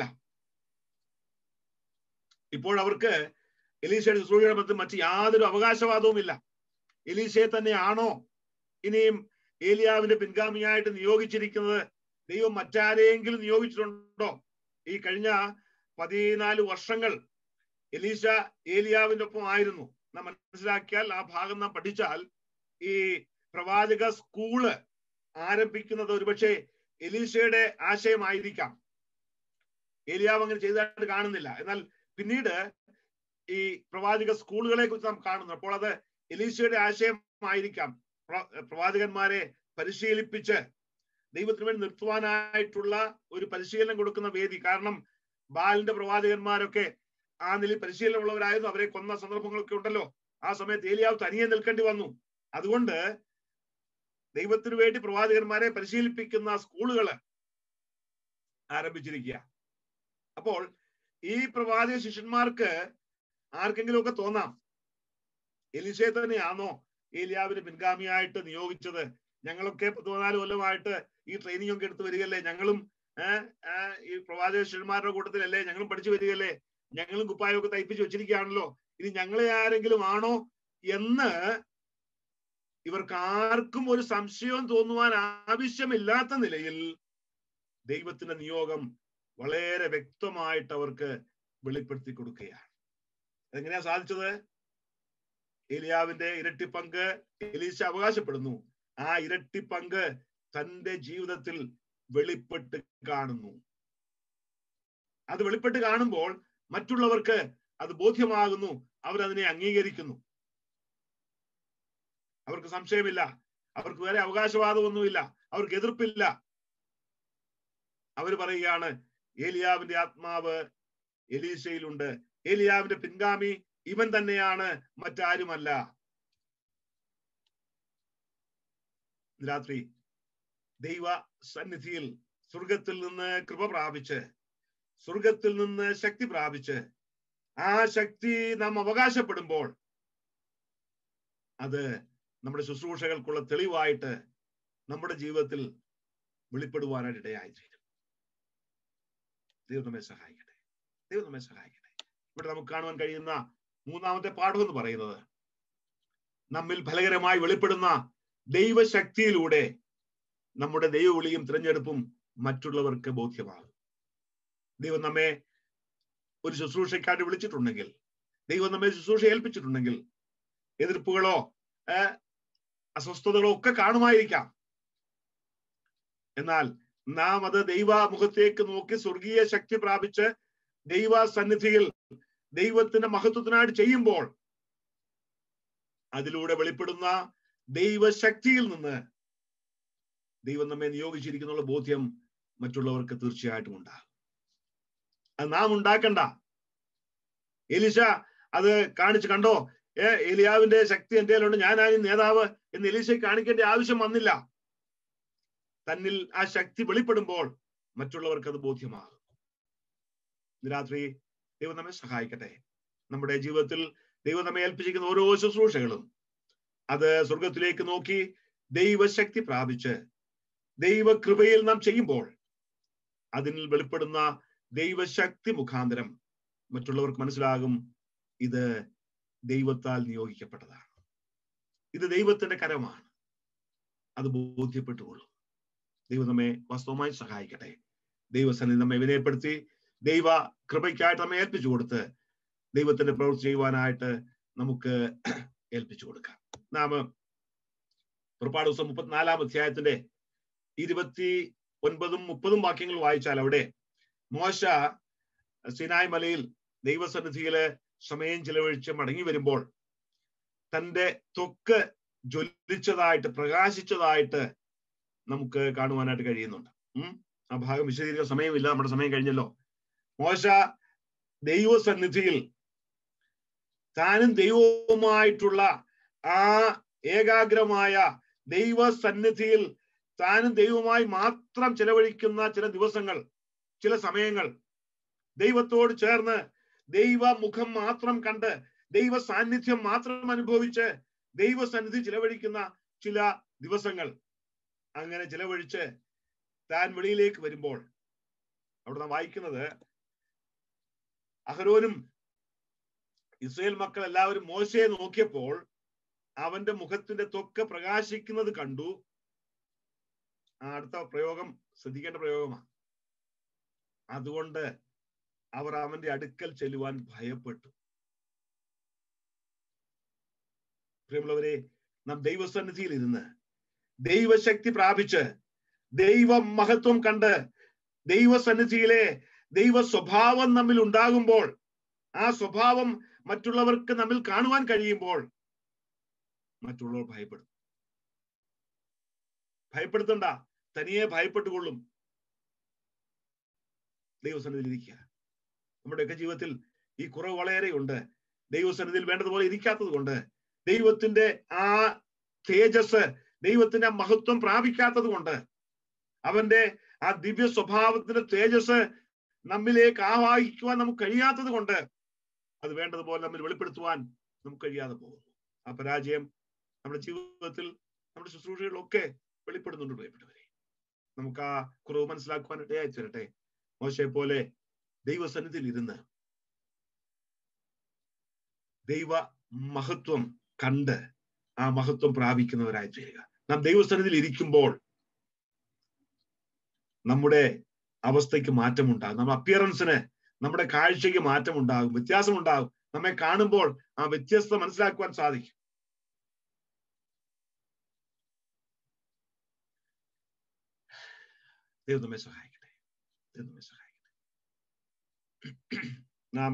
ഇപ്പോൾ അവർക്ക് എലീശയുടെ ശുശ്രൂഷയുടെ ബന്ധം മറ്റ് യാതൊരു അവകാശവാദവും ഇല്ല എലീശയെ തന്നെയാണോ ഇനിയും ഏലിയാവിന്റെ പിൻഗാമിയായിട്ട് നിയോഗിച്ചിരിക്കുന്നത് ദൈവം മറ്റാരെയെങ്കിലും നിയോഗിച്ചിട്ടുണ്ടോ ഈ കഴിഞ്ഞ പതിനാല് വർഷങ്ങൾ എലീശ ഏലിയാവിന്റെ ഒപ്പം ആയിരുന്നു നാം മനസ്സിലാക്കിയാൽ ആ ഭാഗം നാം പഠിച്ചാൽ ഈ പ്രവാചക സ്കൂള് ആരംഭിക്കുന്നത് ഒരുപക്ഷെ എലീശയുടെ ആശയമായിരിക്കാം ഏലിയാവ് അങ്ങനെ ചെയ്തതായിട്ട് കാണുന്നില്ല എന്നാൽ പിന്നീട് ഈ പ്രവാചക സ്കൂളുകളെ കുറിച്ച് നാം കാണുന്നു അപ്പോൾ അത് എലീശയുടെ ആശയമായിരിക്കാം പ്രവാചകന്മാരെ പരിശീലിപ്പിച്ച് ദൈവത്തിന് വേണ്ടി നിർത്തുവാനായിട്ടുള്ള ഒരു പരിശീലനം കൊടുക്കുന്ന വേദി കാരണം ബാലിന്റെ പ്രവാചകന്മാരൊക്കെ ആ നിലയിൽ പരിശീലനമുള്ളവരായിരുന്നു അവരെ കൊന്ന സന്ദർഭങ്ങളൊക്കെ ഉണ്ടല്ലോ ആ സമയത്ത് ഏലിയാവ് തനിയെ നിൽക്കേണ്ടി വന്നു അതുകൊണ്ട് ദൈവത്തിന് വേണ്ടി പ്രവാചകന്മാരെ പരിശീലിപ്പിക്കുന്ന സ്കൂളുകൾ ആരംഭിച്ചിരിക്കുക അപ്പോൾ ഈ പ്രവാചക ശിഷ്യന്മാർക്ക് ആർക്കെങ്കിലും ഒക്കെ തോന്നാം എലിശയെ തന്നെയാണോ ഏലിയാവിന് പിൻഗാമിയായിട്ട് നിയോഗിച്ചത് ഞങ്ങളൊക്കെ പത്ത് പതിനാല് കൊല്ലമായിട്ട് ഈ ട്രെയിനിങ് ഒക്കെ എടുത്ത് വരികയല്ലേ ഞങ്ങളും ഈ പ്രവാചക ശിഷ്യന്മാരുടെ കൂട്ടത്തിലല്ലേ ഞങ്ങളും പഠിച്ചു വരികയല്ലേ ഞങ്ങളും കുപ്പായമൊക്കെ തയ്പ്പിച്ച് വെച്ചിരിക്കുകയാണല്ലോ ഇനി ഞങ്ങളെ ആരെങ്കിലും ആണോ എന്ന് ഇവർക്ക് ആർക്കും ഒരു സംശയവും തോന്നുവാൻ ആവശ്യമില്ലാത്ത നിലയിൽ ദൈവത്തിന്റെ നിയോഗം വളരെ വ്യക്തമായിട്ട് അവർക്ക് വെളിപ്പെടുത്തി കൊടുക്കുകയാണ് അതെങ്ങനെയാ സാധിച്ചത് ഏലിയാവിന്റെ ഇരട്ടി പങ്ക് എലീശ അവകാശപ്പെടുന്നു ആ ഇരട്ടി പങ്ക് തന്റെ ജീവിതത്തിൽ വെളിപ്പെട്ട് കാണുന്നു അത് വെളിപ്പെട്ട് കാണുമ്പോൾ മറ്റുള്ളവർക്ക് അത് ബോധ്യമാകുന്നു അവരതിനെ അംഗീകരിക്കുന്നു അവർക്ക് സംശയമില്ല അവർക്ക് വേറെ അവകാശവാദമൊന്നുമില്ല അവർക്ക് എതിർപ്പില്ല അവർ പറയുകയാണ് ഏലിയാവിന്റെ ആത്മാവ് എലീശയിലുണ്ട് ഏലിയാവിന്റെ പിൻഗാമി ഇവൻ തന്നെയാണ് മറ്റാരുമല്ല രാത്രി ദൈവ സന്നിധിയിൽ സ്വർഗത്തിൽ നിന്ന് കൃപ പ്രാപിച്ച് സ്വർഗത്തിൽ നിന്ന് ശക്തി പ്രാപിച്ച് ആ ശക്തി നാം അവകാശപ്പെടുമ്പോൾ അത് നമ്മുടെ ശുശ്രൂഷകൾക്കുള്ള തെളിവായിട്ട് നമ്മുടെ ജീവിതത്തിൽ വെളിപ്പെടുവാനായിട്ട് ഇടയായി തീരും ദൈവം നമ്മെ സഹായിക്കട്ടെ ദൈവം നമ്മെ സഹായിക്കട്ടെ ഇവിടെ നമുക്ക് കാണുവാൻ കഴിയുന്ന മൂന്നാമത്തെ പാഠം എന്ന് പറയുന്നത് നമ്മിൽ ഫലകരമായി വെളിപ്പെടുന്ന ദൈവശക്തിയിലൂടെ നമ്മുടെ ദൈവവിളിയും തിരഞ്ഞെടുപ്പും മറ്റുള്ളവർക്ക് ബോധ്യമാകും ദൈവം നമ്മെ ഒരു ശുശ്രൂഷയ്ക്കായിട്ട് വിളിച്ചിട്ടുണ്ടെങ്കിൽ ദൈവം നമ്മെ ശുശ്രൂഷ ഏൽപ്പിച്ചിട്ടുണ്ടെങ്കിൽ എതിർപ്പുകളോ അസ്വസ്ഥതകളോ ഒക്കെ കാണുമായിരിക്കാം എന്നാൽ നാം അത് ദൈവ മുഖത്തേക്ക് നോക്കി സ്വർഗീയ ശക്തി പ്രാപിച്ച് ദൈവ സന്നിധിയിൽ ദൈവത്തിന്റെ മഹത്വത്തിനായിട്ട് ചെയ്യുമ്പോൾ അതിലൂടെ വെളിപ്പെടുന്ന ദൈവശക്തിയിൽ നിന്ന് ദൈവം നമ്മെ നിയോഗിച്ചിരിക്കുന്നുള്ള ബോധ്യം മറ്റുള്ളവർക്ക് തീർച്ചയായിട്ടും ഉണ്ടാകും അത് നാം ഉണ്ടാക്കണ്ട എലിശ അത് കാണിച്ചു കണ്ടോ ഏ എലിയാവിന്റെ ശക്തി എന്റെ ഉണ്ട് ഞാനായി നേതാവ് എന്ന് എലീശ കാണിക്കേണ്ട ആവശ്യം വന്നില്ല തന്നിൽ ആ ശക്തി വെളിപ്പെടുമ്പോൾ മറ്റുള്ളവർക്ക് അത് ബോധ്യമാകും രാത്രി ദൈവം നമ്മെ സഹായിക്കട്ടെ നമ്മുടെ ജീവിതത്തിൽ ദൈവം നമ്മെ ഏൽപ്പിച്ചിരിക്കുന്ന ഓരോ ശുശ്രൂഷകളും അത് സ്വർഗത്തിലേക്ക് നോക്കി ദൈവശക്തി പ്രാപിച്ച് ദൈവകൃപയിൽ നാം ചെയ്യുമ്പോൾ അതിൽ വെളിപ്പെടുന്ന ദൈവശക്തി മുഖാന്തരം മറ്റുള്ളവർക്ക് മനസ്സിലാകും ഇത് ദൈവത്താൽ നിയോഗിക്കപ്പെട്ടതാണ് ഇത് ദൈവത്തിന്റെ കരമാണ് അത് ബോധ്യപ്പെട്ടുകൊള്ളും ദൈവം നമ്മെ വാസ്തവമായി സഹായിക്കട്ടെ ദൈവസന്നിധി നമ്മെ വിനയപ്പെടുത്തി ദൈവ കൃപയ്ക്കായിട്ട് നമ്മെ ഏൽപ്പിച്ചു കൊടുത്ത് ദൈവത്തിന്റെ പ്രവൃത്തി ചെയ്യുവാനായിട്ട് നമുക്ക് ഏൽപ്പിച്ചു കൊടുക്കാം നാം പുറപ്പാട് ദിവസം മുപ്പത്തിനാലാം അധ്യായത്തിന്റെ ഇരുപത്തി ഒൻപതും മുപ്പതും വാക്യങ്ങൾ വായിച്ചാൽ അവിടെ മോശ സിനായ് മലയിൽ ദൈവസന്നിധിയില് സമയം ചിലവഴിച്ച് മടങ്ങി വരുമ്പോൾ തന്റെ ത്വക്ക് ജ്വലിച്ചതായിട്ട് പ്രകാശിച്ചതായിട്ട് നമുക്ക് കാണുവാനായിട്ട് കഴിയുന്നുണ്ട് ഉം ആ ഭാഗം വിശദീകരിക്കാൻ സമയമില്ല നമ്മുടെ സമയം കഴിഞ്ഞല്ലോ മോശ ദൈവസന്നിധിയിൽ താനും ദൈവവുമായിട്ടുള്ള ആ ഏകാഗ്രമായ ദൈവസന്നിധിയിൽ താനും ദൈവവുമായി മാത്രം ചെലവഴിക്കുന്ന ചില ദിവസങ്ങൾ ചില സമയങ്ങൾ ദൈവത്തോട് ചേർന്ന് ദൈവ മുഖം മാത്രം കണ്ട് ദൈവ സാന്നിധ്യം മാത്രം അനുഭവിച്ച് ദൈവസന്നിധി ചിലവഴിക്കുന്ന ചില ദിവസങ്ങൾ അങ്ങനെ ചിലവഴിച്ച് താൻ വെളിയിലേക്ക് വരുമ്പോൾ അവിടെ നാം വായിക്കുന്നത് അഹരോനും ഇസ്രയേൽ മക്കൾ എല്ലാവരും മോശയെ നോക്കിയപ്പോൾ അവന്റെ മുഖത്തിന്റെ ത്വക്ക് പ്രകാശിക്കുന്നത് കണ്ടു ആ അടുത്ത പ്രയോഗം ശ്രദ്ധിക്കേണ്ട പ്രയോഗമാണ് അതുകൊണ്ട് അവർ അവന്റെ അടുക്കൽ ചെല്ലുവാൻ ഭയപ്പെട്ടു പ്രിയമുള്ളവരെ നാം ദൈവസന്നിധിയിൽ ഇരുന്ന് ദൈവശക്തി പ്രാപിച്ച് ദൈവ മഹത്വം കണ്ട് ദൈവസന്നിധിയിലെ ദൈവ സ്വഭാവം നമ്മിൽ ഉണ്ടാകുമ്പോൾ ആ സ്വഭാവം മറ്റുള്ളവർക്ക് നമ്മിൽ കാണുവാൻ കഴിയുമ്പോൾ മറ്റുള്ളവർ ഭയപ്പെടും ഭയപ്പെടുത്തണ്ട തനിയെ ഭയപ്പെട്ടുകൊള്ളും ദൈവസന്നിധിയിൽ ഇരിക്കുക നമ്മുടെയൊക്കെ ജീവിതത്തിൽ ഈ കുറവ് വളരെയുണ്ട് ദൈവസന്നിധിയിൽ വേണ്ടതുപോലെ ഇരിക്കാത്തത് കൊണ്ട് ദൈവത്തിന്റെ ആ തേജസ് ദൈവത്തിന്റെ മഹത്വം പ്രാപിക്കാത്തത് കൊണ്ട് അവന്റെ ആ ദിവ്യ സ്വഭാവത്തിന്റെ തേജസ് നമ്മിലേക്ക് ആവാഹിക്കുവാൻ നമുക്ക് കഴിയാത്തത് കൊണ്ട് അത് വേണ്ടതുപോലെ നമ്മൾ വെളിപ്പെടുത്തുവാൻ നമുക്ക് കഴിയാതെ പോകുന്നു ആ പരാജയം നമ്മുടെ ജീവിതത്തിൽ നമ്മുടെ ശുശ്രൂഷകളിലൊക്കെ വെളിപ്പെടുന്നുണ്ട് പ്രിയപ്പെട്ടവരെ നമുക്ക് ആ കുറവ് മനസ്സിലാക്കുവാൻ ഇടയായി തരട്ടെ മോശയെ പോലെ ദൈവസന്നിധിയിൽ ഇരുന്ന് ദൈവ മഹത്വം കണ്ട് ആ മഹത്വം പ്രാപിക്കുന്നവരായി തീരുക നാം ദൈവസന്നിധിയിൽ ഇരിക്കുമ്പോൾ നമ്മുടെ അവസ്ഥയ്ക്ക് മാറ്റമുണ്ടാകും നമ്മുടെ അപ്പിയറൻസിന് നമ്മുടെ കാഴ്ചയ്ക്ക് മാറ്റമുണ്ടാകും വ്യത്യാസമുണ്ടാകും നമ്മെ കാണുമ്പോൾ ആ വ്യത്യസ്തത മനസ്സിലാക്കുവാൻ സാധിക്കും ദൈവം നമ്മെ സഹായിക്കട്ടെ ദൈവം നമ്മെ സഹായിക്കട്ടെ നാം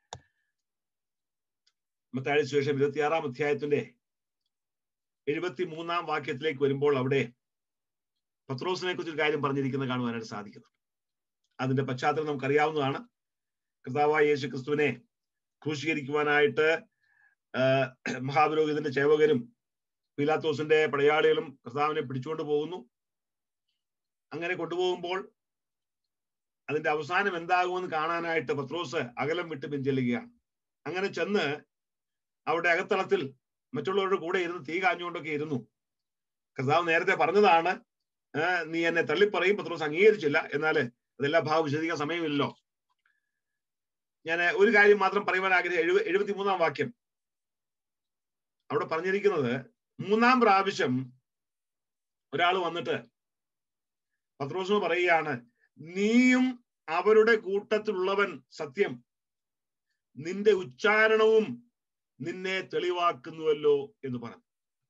മത്താഴി സുവിശേഷം ഇരുപത്തിയാറാം അധ്യായത്തിന്റെ എഴുപത്തി മൂന്നാം വാക്യത്തിലേക്ക് വരുമ്പോൾ അവിടെ പത്രോസിനെ കുറിച്ച് ഒരു കാര്യം പറഞ്ഞിരിക്കുന്നത് കാണുവാനായിട്ട് സാധിക്കുന്നുണ്ട് അതിന്റെ പശ്ചാത്തലം നമുക്കറിയാവുന്നതാണ് കർത്താവായ യേശു ക്രിസ്തുവിനെ ക്രൂശീകരിക്കുവാനായിട്ട് മഹാപുരോഹിതന്റെ ചേവകരും പീലാത്തോസിന്റെ പടയാളികളും കർത്താവിനെ പിടിച്ചുകൊണ്ട് പോകുന്നു അങ്ങനെ കൊണ്ടുപോകുമ്പോൾ അതിന്റെ അവസാനം എന്താകുമെന്ന് കാണാനായിട്ട് പത്രോസ് അകലം വിട്ട് പിൻചെല്ലുകയാണ് അങ്ങനെ ചെന്ന് അവിടെ അകത്തളത്തിൽ മറ്റുള്ളവരുടെ കൂടെ ഇരുന്ന് തീ കാഞ്ഞുകൊണ്ടൊക്കെ ഇരുന്നു കർത്താവ് നേരത്തെ പറഞ്ഞതാണ് നീ എന്നെ തള്ളിപ്പറയും പത്രോസ് അംഗീകരിച്ചില്ല എന്നാൽ അതെല്ലാ ഭാവം വിശദീകരിക്കാൻ സമയമില്ലല്ലോ ഞാൻ ഒരു കാര്യം മാത്രം പറയുവാൻ ആഗ്രഹം എഴുപ എഴുപത്തി മൂന്നാം വാക്യം അവിടെ പറഞ്ഞിരിക്കുന്നത് മൂന്നാം പ്രാവശ്യം ഒരാൾ വന്നിട്ട് പത്രോസ് പറയുകയാണ് നീയും അവരുടെ കൂട്ടത്തിലുള്ളവൻ സത്യം നിന്റെ ഉച്ചാരണവും നിന്നെ തെളിവാക്കുന്നുവല്ലോ എന്ന് പറഞ്ഞു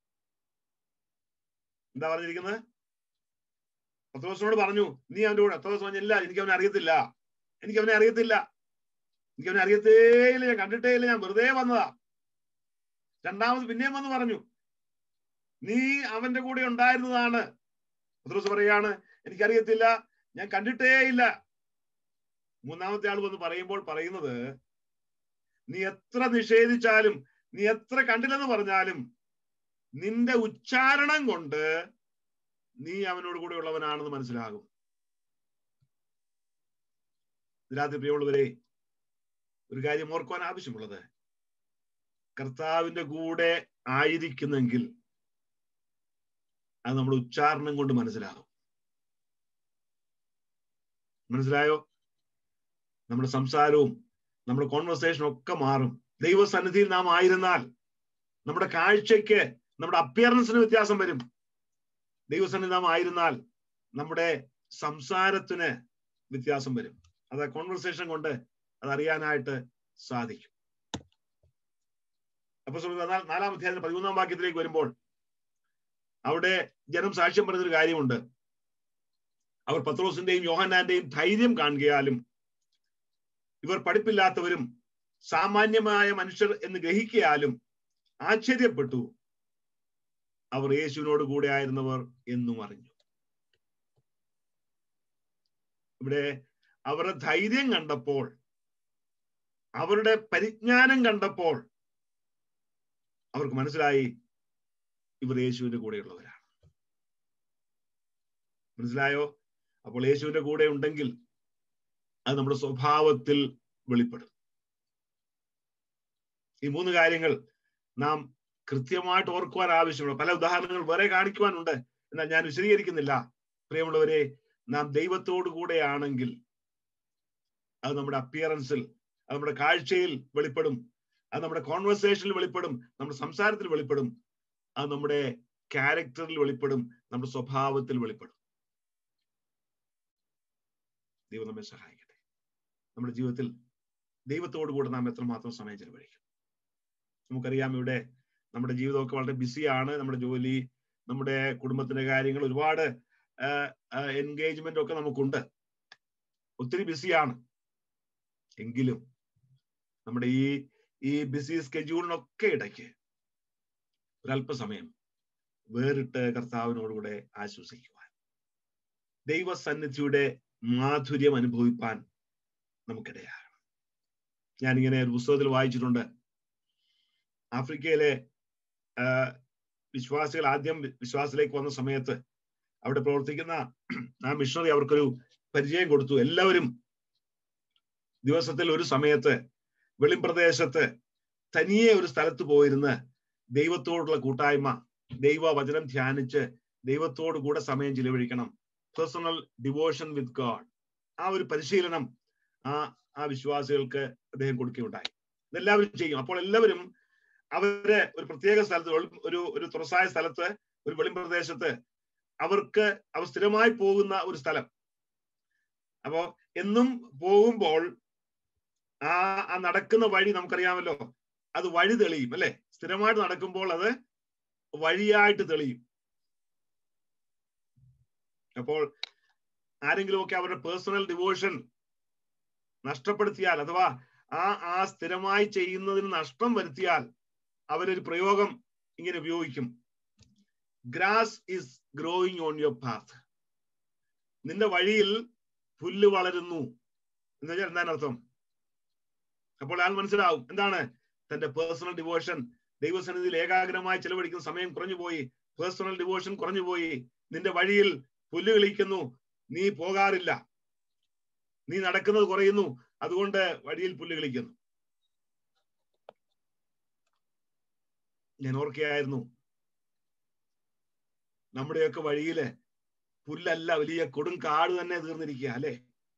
എന്താ പറഞ്ഞിരിക്കുന്നത് പത്രോസിനോട് പറഞ്ഞു നീ അവന്റെ കൂടെ പത്രോസ് പറഞ്ഞില്ല എനിക്ക് അവനെ അറിയത്തില്ല എനിക്ക് അവനെ അറിയത്തില്ല എനിക്ക് അവനെ അറിയത്തേയില്ല ഞാൻ കണ്ടിട്ടേ ഇല്ല ഞാൻ വെറുതെ വന്നതാ രണ്ടാമത് പിന്നെയും വന്ന് പറഞ്ഞു നീ അവന്റെ കൂടെ ഉണ്ടായിരുന്നതാണ് പത്രോസ് പറയാണ് എനിക്കറിയത്തില്ല ഞാൻ കണ്ടിട്ടേ ഇല്ല മൂന്നാമത്തെ ആൾ വന്ന് പറയുമ്പോൾ പറയുന്നത് നീ എത്ര നിഷേധിച്ചാലും നീ എത്ര കണ്ടില്ലെന്ന് പറഞ്ഞാലും നിന്റെ ഉച്ചാരണം കൊണ്ട് നീ അവനോട് കൂടെ ഉള്ളവനാണെന്ന് മനസ്സിലാകും രാത്രി പ്രിയമുള്ളവരെ ഒരു കാര്യം ഓർക്കുവാൻ ആവശ്യമുള്ളത് കർത്താവിന്റെ കൂടെ ആയിരിക്കുന്നെങ്കിൽ അത് നമ്മുടെ ഉച്ചാരണം കൊണ്ട് മനസ്സിലാകും മനസ്സിലായോ നമ്മുടെ സംസാരവും നമ്മുടെ കോൺവെർസേഷനും ഒക്കെ മാറും ദൈവസന്നിധിയിൽ നാം ആയിരുന്നാൽ നമ്മുടെ കാഴ്ചയ്ക്ക് നമ്മുടെ അപ്പിയറൻസിന് വ്യത്യാസം വരും ദൈവസന്നിധാനം ആയിരുന്നാൽ നമ്മുടെ സംസാരത്തിന് വ്യത്യാസം വരും അത് കോൺവെർസേഷൻ കൊണ്ട് അത് അറിയാനായിട്ട് സാധിക്കും അപ്പൊ നാലാം അധ്യായത്തിന് പതിമൂന്നാം വാക്യത്തിലേക്ക് വരുമ്പോൾ അവിടെ ജനം സാക്ഷ്യം പറഞ്ഞൊരു കാര്യമുണ്ട് അവർ പത്രോസിന്റെയും യോഹന്നാന്റെയും ധൈര്യം കാണുകയാലും ഇവർ പഠിപ്പില്ലാത്തവരും സാമാന്യമായ മനുഷ്യർ എന്ന് ഗ്രഹിക്കയാലും ആശ്ചര്യപ്പെട്ടു അവർ യേശുവിനോട് കൂടെ ആയിരുന്നവർ എന്നും അറിഞ്ഞു ഇവിടെ അവരുടെ ധൈര്യം കണ്ടപ്പോൾ അവരുടെ പരിജ്ഞാനം കണ്ടപ്പോൾ അവർക്ക് മനസ്സിലായി ഇവർ യേശുവിന്റെ കൂടെയുള്ളവരാണ് മനസ്സിലായോ അപ്പോൾ യേശുവിന്റെ കൂടെ ഉണ്ടെങ്കിൽ അത് നമ്മുടെ സ്വഭാവത്തിൽ വെളിപ്പെടും ഈ മൂന്ന് കാര്യങ്ങൾ നാം കൃത്യമായിട്ട് ഓർക്കുവാൻ ആവശ്യമുണ്ട് പല ഉദാഹരണങ്ങൾ വേറെ കാണിക്കുവാനുണ്ട് എന്നാൽ ഞാൻ വിശദീകരിക്കുന്നില്ല പ്രിയമുള്ളവരെ നാം ദൈവത്തോടു കൂടെയാണെങ്കിൽ അത് നമ്മുടെ അപ്പിയറൻസിൽ അത് നമ്മുടെ കാഴ്ചയിൽ വെളിപ്പെടും അത് നമ്മുടെ കോൺവെർസേഷനിൽ വെളിപ്പെടും നമ്മുടെ സംസാരത്തിൽ വെളിപ്പെടും അത് നമ്മുടെ ക്യാരക്ടറിൽ വെളിപ്പെടും നമ്മുടെ സ്വഭാവത്തിൽ വെളിപ്പെടും ദൈവം നമ്മെ സഹായിക്കട്ടെ നമ്മുടെ ജീവിതത്തിൽ ദൈവത്തോടു കൂടെ നാം എത്രമാത്രം സമയം ചെലവഴിക്കും നമുക്കറിയാം ഇവിടെ നമ്മുടെ ജീവിതമൊക്കെ വളരെ ബിസിയാണ് നമ്മുടെ ജോലി നമ്മുടെ കുടുംബത്തിന്റെ കാര്യങ്ങൾ ഒരുപാട് എൻഗേജ്മെന്റ് ഒക്കെ നമുക്കുണ്ട് ഒത്തിരി ബിസിയാണ് എങ്കിലും നമ്മുടെ ഈ ഈ ബിസി സ്കെഡ്യൂളിനൊക്കെ ഇടയ്ക്ക് ഒരല്പസമയം വേറിട്ട് കർത്താവിനോടുകൂടെ ആശ്വസിക്കുവാൻ ദൈവസന്നിധിയുടെ മാധുര്യം അനുഭവിപ്പാൻ നമുക്കിടയാകണം ഞാനിങ്ങനെ ഒരു പുസ്തകത്തിൽ വായിച്ചിട്ടുണ്ട് ആഫ്രിക്കയിലെ വിശ്വാസികൾ ആദ്യം വിശ്വാസത്തിലേക്ക് വന്ന സമയത്ത് അവിടെ പ്രവർത്തിക്കുന്ന ആ മിഷണറി അവർക്കൊരു പരിചയം കൊടുത്തു എല്ലാവരും ദിവസത്തിൽ ഒരു സമയത്ത് വെളിമ്പ്രദേശത്ത് തനിയെ ഒരു സ്ഥലത്ത് പോയിരുന്ന് ദൈവത്തോടുള്ള കൂട്ടായ്മ ദൈവ വചനം ധ്യാനിച്ച് ദൈവത്തോടു കൂടെ സമയം ചിലവഴിക്കണം പേഴ്സണൽ ഡിവോഷൻ വിത്ത് ഗാഡ് ആ ഒരു പരിശീലനം ആ ആ വിശ്വാസികൾക്ക് അദ്ദേഹം കൊടുക്കുകയുണ്ടായി ഇതെല്ലാവരും ചെയ്യും അപ്പോൾ എല്ലാവരും അവര് ഒരു പ്രത്യേക സ്ഥലത്ത് ഒരു ഒരു തുറസായ സ്ഥലത്ത് ഒരു വെളിമ്പ്രദേശത്ത് അവർക്ക് അവർ സ്ഥിരമായി പോകുന്ന ഒരു സ്ഥലം അപ്പോ എന്നും പോകുമ്പോൾ ആ ആ നടക്കുന്ന വഴി നമുക്കറിയാമല്ലോ അത് വഴി തെളിയും അല്ലെ സ്ഥിരമായിട്ട് നടക്കുമ്പോൾ അത് വഴിയായിട്ട് തെളിയും അപ്പോൾ ആരെങ്കിലുമൊക്കെ അവരുടെ പേഴ്സണൽ ഡിവോഷൻ നഷ്ടപ്പെടുത്തിയാൽ അഥവാ ആ ആ സ്ഥിരമായി ചെയ്യുന്നതിന് നഷ്ടം വരുത്തിയാൽ അവരൊരു പ്രയോഗം ഇങ്ങനെ ഉപയോഗിക്കും grass is growing on your path നിന്റെ വഴിയിൽ പുല്ല് വളരുന്നു എന്ന് വെച്ചാൽ എന്താണ് അർത്ഥം അപ്പോൾ ആൾ മനസ്സിലാവും എന്താണ് തന്റെ പേഴ്സണൽ ഡിവോഷൻ ദൈവസന്നിധിയിൽ ഏകാഗ്രമായി ചെലവഴിക്കുന്ന സമയം കുറഞ്ഞു പോയി പേഴ്സണൽ ഡിവോഷൻ കുറഞ്ഞു പോയി നിന്റെ വഴിയിൽ പുല്ല് കളിക്കുന്നു നീ പോകാറില്ല നീ നടക്കുന്നത് കുറയുന്നു അതുകൊണ്ട് വഴിയിൽ പുല്ല് കളിക്കുന്നു ഞാൻ ഓർക്കുകയായിരുന്നു നമ്മുടെയൊക്കെ വഴിയില് പുല്ലല്ല വലിയ കൊടും കാട് തന്നെ തീർന്നിരിക്കുക അല്ലെ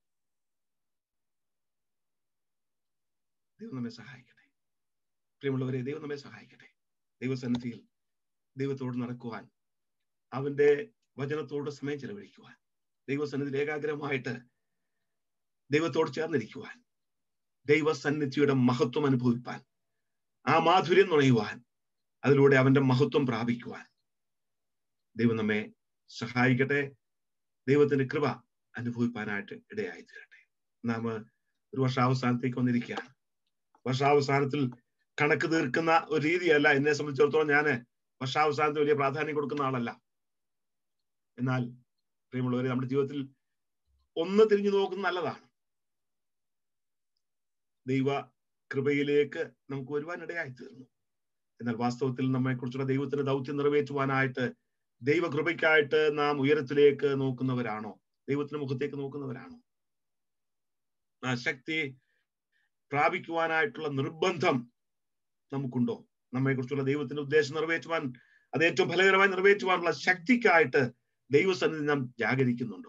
ദൈവം നമ്മെ സഹായിക്കട്ടെ പ്രിയമുള്ളവരെ ദൈവം നമ്മെ സഹായിക്കട്ടെ ദൈവസന്നിധിയിൽ ദൈവത്തോട് നടക്കുവാൻ അവന്റെ വചനത്തോട് സമയം ചെലവഴിക്കുവാൻ ദൈവസന്നിധിയിൽ ഏകാഗ്രമായിട്ട് ദൈവത്തോട് ചേർന്നിരിക്കുവാൻ ദൈവസന്നിധിയുടെ മഹത്വം അനുഭവിപ്പാൻ ആ മാധുര്യം നുണയുവാൻ അതിലൂടെ അവന്റെ മഹത്വം പ്രാപിക്കുവാൻ ദൈവം നമ്മെ സഹായിക്കട്ടെ ദൈവത്തിന്റെ കൃപ അനുഭവിപ്പാനായിട്ട് ഇടയായി തീരട്ടെ നാം ഒരു വർഷാവസാനത്തേക്ക് വന്നിരിക്കുകയാണ് വർഷാവസാനത്തിൽ കണക്ക് തീർക്കുന്ന ഒരു രീതിയല്ല എന്നെ സംബന്ധിച്ചിടത്തോളം ഞാൻ വർഷാവസാനത്തിൽ വലിയ പ്രാധാന്യം കൊടുക്കുന്ന ആളല്ല എന്നാൽ പ്രിയമുള്ളവരെ നമ്മുടെ ജീവിതത്തിൽ ഒന്ന് തിരിഞ്ഞു നോക്കുന്നത് നല്ലതാണ് ദൈവ കൃപയിലേക്ക് നമുക്ക് വരുവാൻ ഇടയായി തീർന്നു എന്നാൽ വാസ്തവത്തിൽ നമ്മെ കുറിച്ചുള്ള ദൈവത്തിന്റെ ദൗത്യം നിറവേറ്റുവാനായിട്ട് ദൈവകൃപയ്ക്കായിട്ട് നാം ഉയരത്തിലേക്ക് നോക്കുന്നവരാണോ ദൈവത്തിന്റെ മുഖത്തേക്ക് നോക്കുന്നവരാണോ ആ ശക്തി പ്രാപിക്കുവാനായിട്ടുള്ള നിർബന്ധം നമുക്കുണ്ടോ നമ്മെ കുറിച്ചുള്ള ദൈവത്തിന്റെ ഉദ്ദേശം നിറവേറ്റുവാൻ അത് ഏറ്റവും ഫലകരമായി നിറവേറ്റുവാനുള്ള ശക്തിക്കായിട്ട് ദൈവസന്നിധി നാം ജാഗരിക്കുന്നുണ്ടോ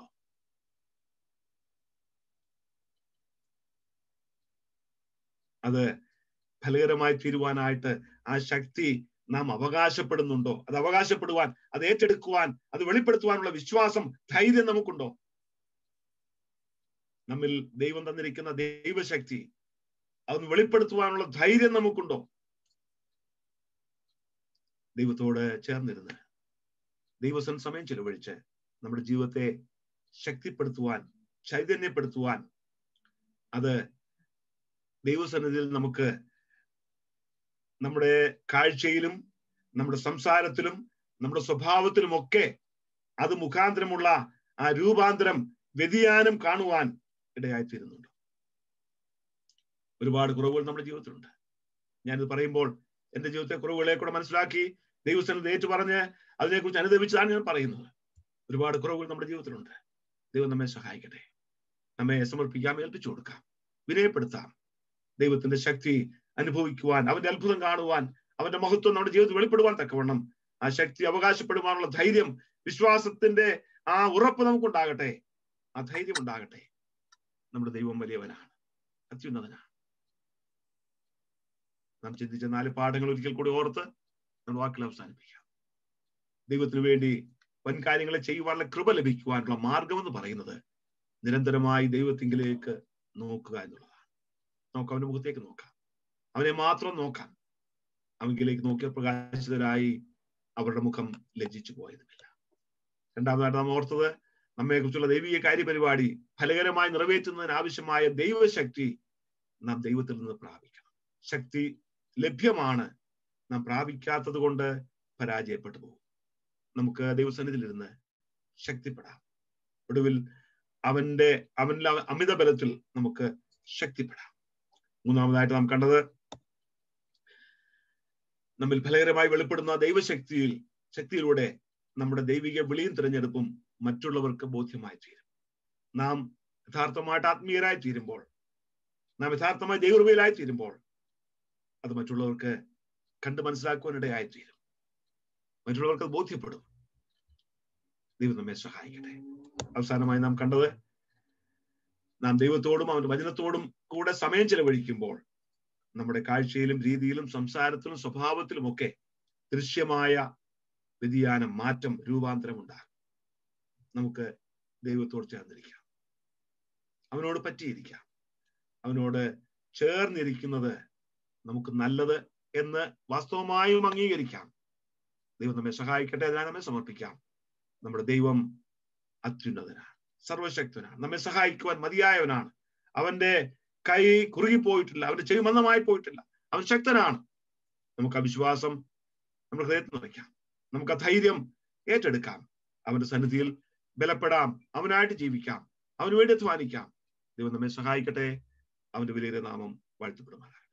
അത് ഫലകരമായി തീരുവാനായിട്ട് ആ ശക്തി നാം അവകാശപ്പെടുന്നുണ്ടോ അത് അവകാശപ്പെടുവാൻ അത് ഏറ്റെടുക്കുവാൻ അത് വെളിപ്പെടുത്തുവാനുള്ള വിശ്വാസം ധൈര്യം നമുക്കുണ്ടോ നമ്മിൽ ദൈവം തന്നിരിക്കുന്ന ദൈവശക്തി അതൊന്ന് വെളിപ്പെടുത്തുവാനുള്ള ധൈര്യം നമുക്കുണ്ടോ ദൈവത്തോട് ചേർന്നിരുന്ന് ദൈവസം സമയം ചെലവഴിച്ച് നമ്മുടെ ജീവിതത്തെ ശക്തിപ്പെടുത്തുവാൻ ചൈതന്യപ്പെടുത്തുവാൻ അത് ദൈവസന്നിധിയിൽ നമുക്ക് നമ്മുടെ കാഴ്ചയിലും നമ്മുടെ സംസാരത്തിലും നമ്മുടെ സ്വഭാവത്തിലും ഒക്കെ അത് മുഖാന്തരമുള്ള ആ രൂപാന്തരം വ്യതിയാനം കാണുവാൻ ഇടയായിത്തീരുന്നുണ്ട് ഒരുപാട് കുറവുകൾ നമ്മുടെ ജീവിതത്തിലുണ്ട് ഞാനിത് പറയുമ്പോൾ എന്റെ ജീവിതത്തെ കുറവുകളെ കൂടെ മനസ്സിലാക്കി ദൈവസ്ഥലത്ത് ഏറ്റു പറഞ്ഞ് അതിനെക്കുറിച്ച് അനുദപിച്ചതാണ് ഞാൻ പറയുന്നത് ഒരുപാട് കുറവുകൾ നമ്മുടെ ജീവിതത്തിലുണ്ട് ദൈവം നമ്മെ സഹായിക്കട്ടെ നമ്മെ സമർപ്പിക്കാം ഏൽപ്പിച്ചു കൊടുക്കാം വിനയപ്പെടുത്താം ദൈവത്തിന്റെ ശക്തി അനുഭവിക്കുവാൻ അവന്റെ അത്ഭുതം കാണുവാൻ അവന്റെ മഹത്വം നമ്മുടെ ജീവിതത്തിൽ വെളിപ്പെടുവാൻ തക്കവണ്ണം ആ ശക്തി അവകാശപ്പെടുവാനുള്ള ധൈര്യം വിശ്വാസത്തിന്റെ ആ ഉറപ്പ് നമുക്കുണ്ടാകട്ടെ ആ ധൈര്യം ഉണ്ടാകട്ടെ നമ്മുടെ ദൈവം വലിയവനാണ് അത്യുന്നതനാണ് നാം ചിന്തിച്ച നാല് പാഠങ്ങൾ ഒരിക്കൽ കൂടി ഓർത്ത് നമ്മൾ വാക്കിൽ അവസാനിപ്പിക്കാം ദൈവത്തിന് വേണ്ടി വൻ കാര്യങ്ങളെ ചെയ്യുവാനുള്ള കൃപ ലഭിക്കുവാനുള്ള മാർഗം എന്ന് പറയുന്നത് നിരന്തരമായി ദൈവത്തിങ്കിലേക്ക് നോക്കുക എന്നുള്ളതാണ് നമുക്ക് അവന്റെ മുഖത്തേക്ക് നോക്കാം അവനെ മാത്രം നോക്കാം അവങ്കിലേക്ക് നോക്കിയ പ്രകാശിതരായി അവരുടെ മുഖം ലജ്ജിച്ചു പോയതുമില്ല രണ്ടാമതായിട്ട് നാം ഓർത്തത് നമ്മെ കുറിച്ചുള്ള ദൈവിക കാര്യപരിപാടി ഫലകരമായി നിറവേറ്റുന്നതിന് ആവശ്യമായ ദൈവശക്തി നാം ദൈവത്തിൽ നിന്ന് പ്രാപിക്കണം ശക്തി ലഭ്യമാണ് നാം പ്രാപിക്കാത്തത് കൊണ്ട് പരാജയപ്പെട്ടു പോകും നമുക്ക് ദൈവസന്നിധിയിലിരുന്ന് ശക്തിപ്പെടാം ഒടുവിൽ അവന്റെ അവന്റെ അമിത ബലത്തിൽ നമുക്ക് ശക്തിപ്പെടാം മൂന്നാമതായിട്ട് നാം കണ്ടത് നമ്മിൽ ഫലകരമായി വെളിപ്പെടുന്ന ദൈവശക്തിയിൽ ശക്തിയിലൂടെ നമ്മുടെ ദൈവിക വിളിയും തിരഞ്ഞെടുപ്പും മറ്റുള്ളവർക്ക് ബോധ്യമായി തീരും നാം യഥാർത്ഥമായിട്ട് ആത്മീയരായി തീരുമ്പോൾ നാം യഥാർത്ഥമായി ദൈവകൃപയിലായി തീരുമ്പോൾ അത് മറ്റുള്ളവർക്ക് കണ്ട് മനസ്സിലാക്കുവാനിടയായി തീരും മറ്റുള്ളവർക്ക് ബോധ്യപ്പെടും ദൈവം നമ്മെ സഹായിക്കട്ടെ അവസാനമായി നാം കണ്ടത് നാം ദൈവത്തോടും അവന്റെ വചനത്തോടും കൂടെ സമയം ചെലവഴിക്കുമ്പോൾ നമ്മുടെ കാഴ്ചയിലും രീതിയിലും സംസാരത്തിലും സ്വഭാവത്തിലും ഒക്കെ ദൃശ്യമായ വ്യതിയാനം മാറ്റം രൂപാന്തരം ഉണ്ടാകും നമുക്ക് ദൈവത്തോട് ചേർന്നിരിക്കാം അവനോട് പറ്റിയിരിക്കാം അവനോട് ചേർന്നിരിക്കുന്നത് നമുക്ക് നല്ലത് എന്ന് വാസ്തവമായും അംഗീകരിക്കാം ദൈവം നമ്മെ സഹായിക്കട്ടെ അതിനായി നമ്മെ സമർപ്പിക്കാം നമ്മുടെ ദൈവം അത്യുന്നതനാണ് സർവശക്തനാണ് നമ്മെ സഹായിക്കുവാൻ മതിയായവനാണ് അവന്റെ കൈ കുറുകിപ്പോയിട്ടില്ല അവന്റെ ചെവി മന്ദമായി പോയിട്ടില്ല അവൻ ശക്തനാണ് നമുക്ക് ആ വിശ്വാസം നമ്മുടെ ഹൃദയത്തിൽ നിറയ്ക്കാം നമുക്ക് ആ ധൈര്യം ഏറ്റെടുക്കാം അവന്റെ സന്നിധിയിൽ ബലപ്പെടാം അവനായിട്ട് ജീവിക്കാം അവന് വേണ്ടി അധ്വാനിക്കാം ദൈവം നമ്മെ സഹായിക്കട്ടെ അവന്റെ വലിയ നാമം വാഴ്ത്തപ്പെടുമാറാകട്ടെ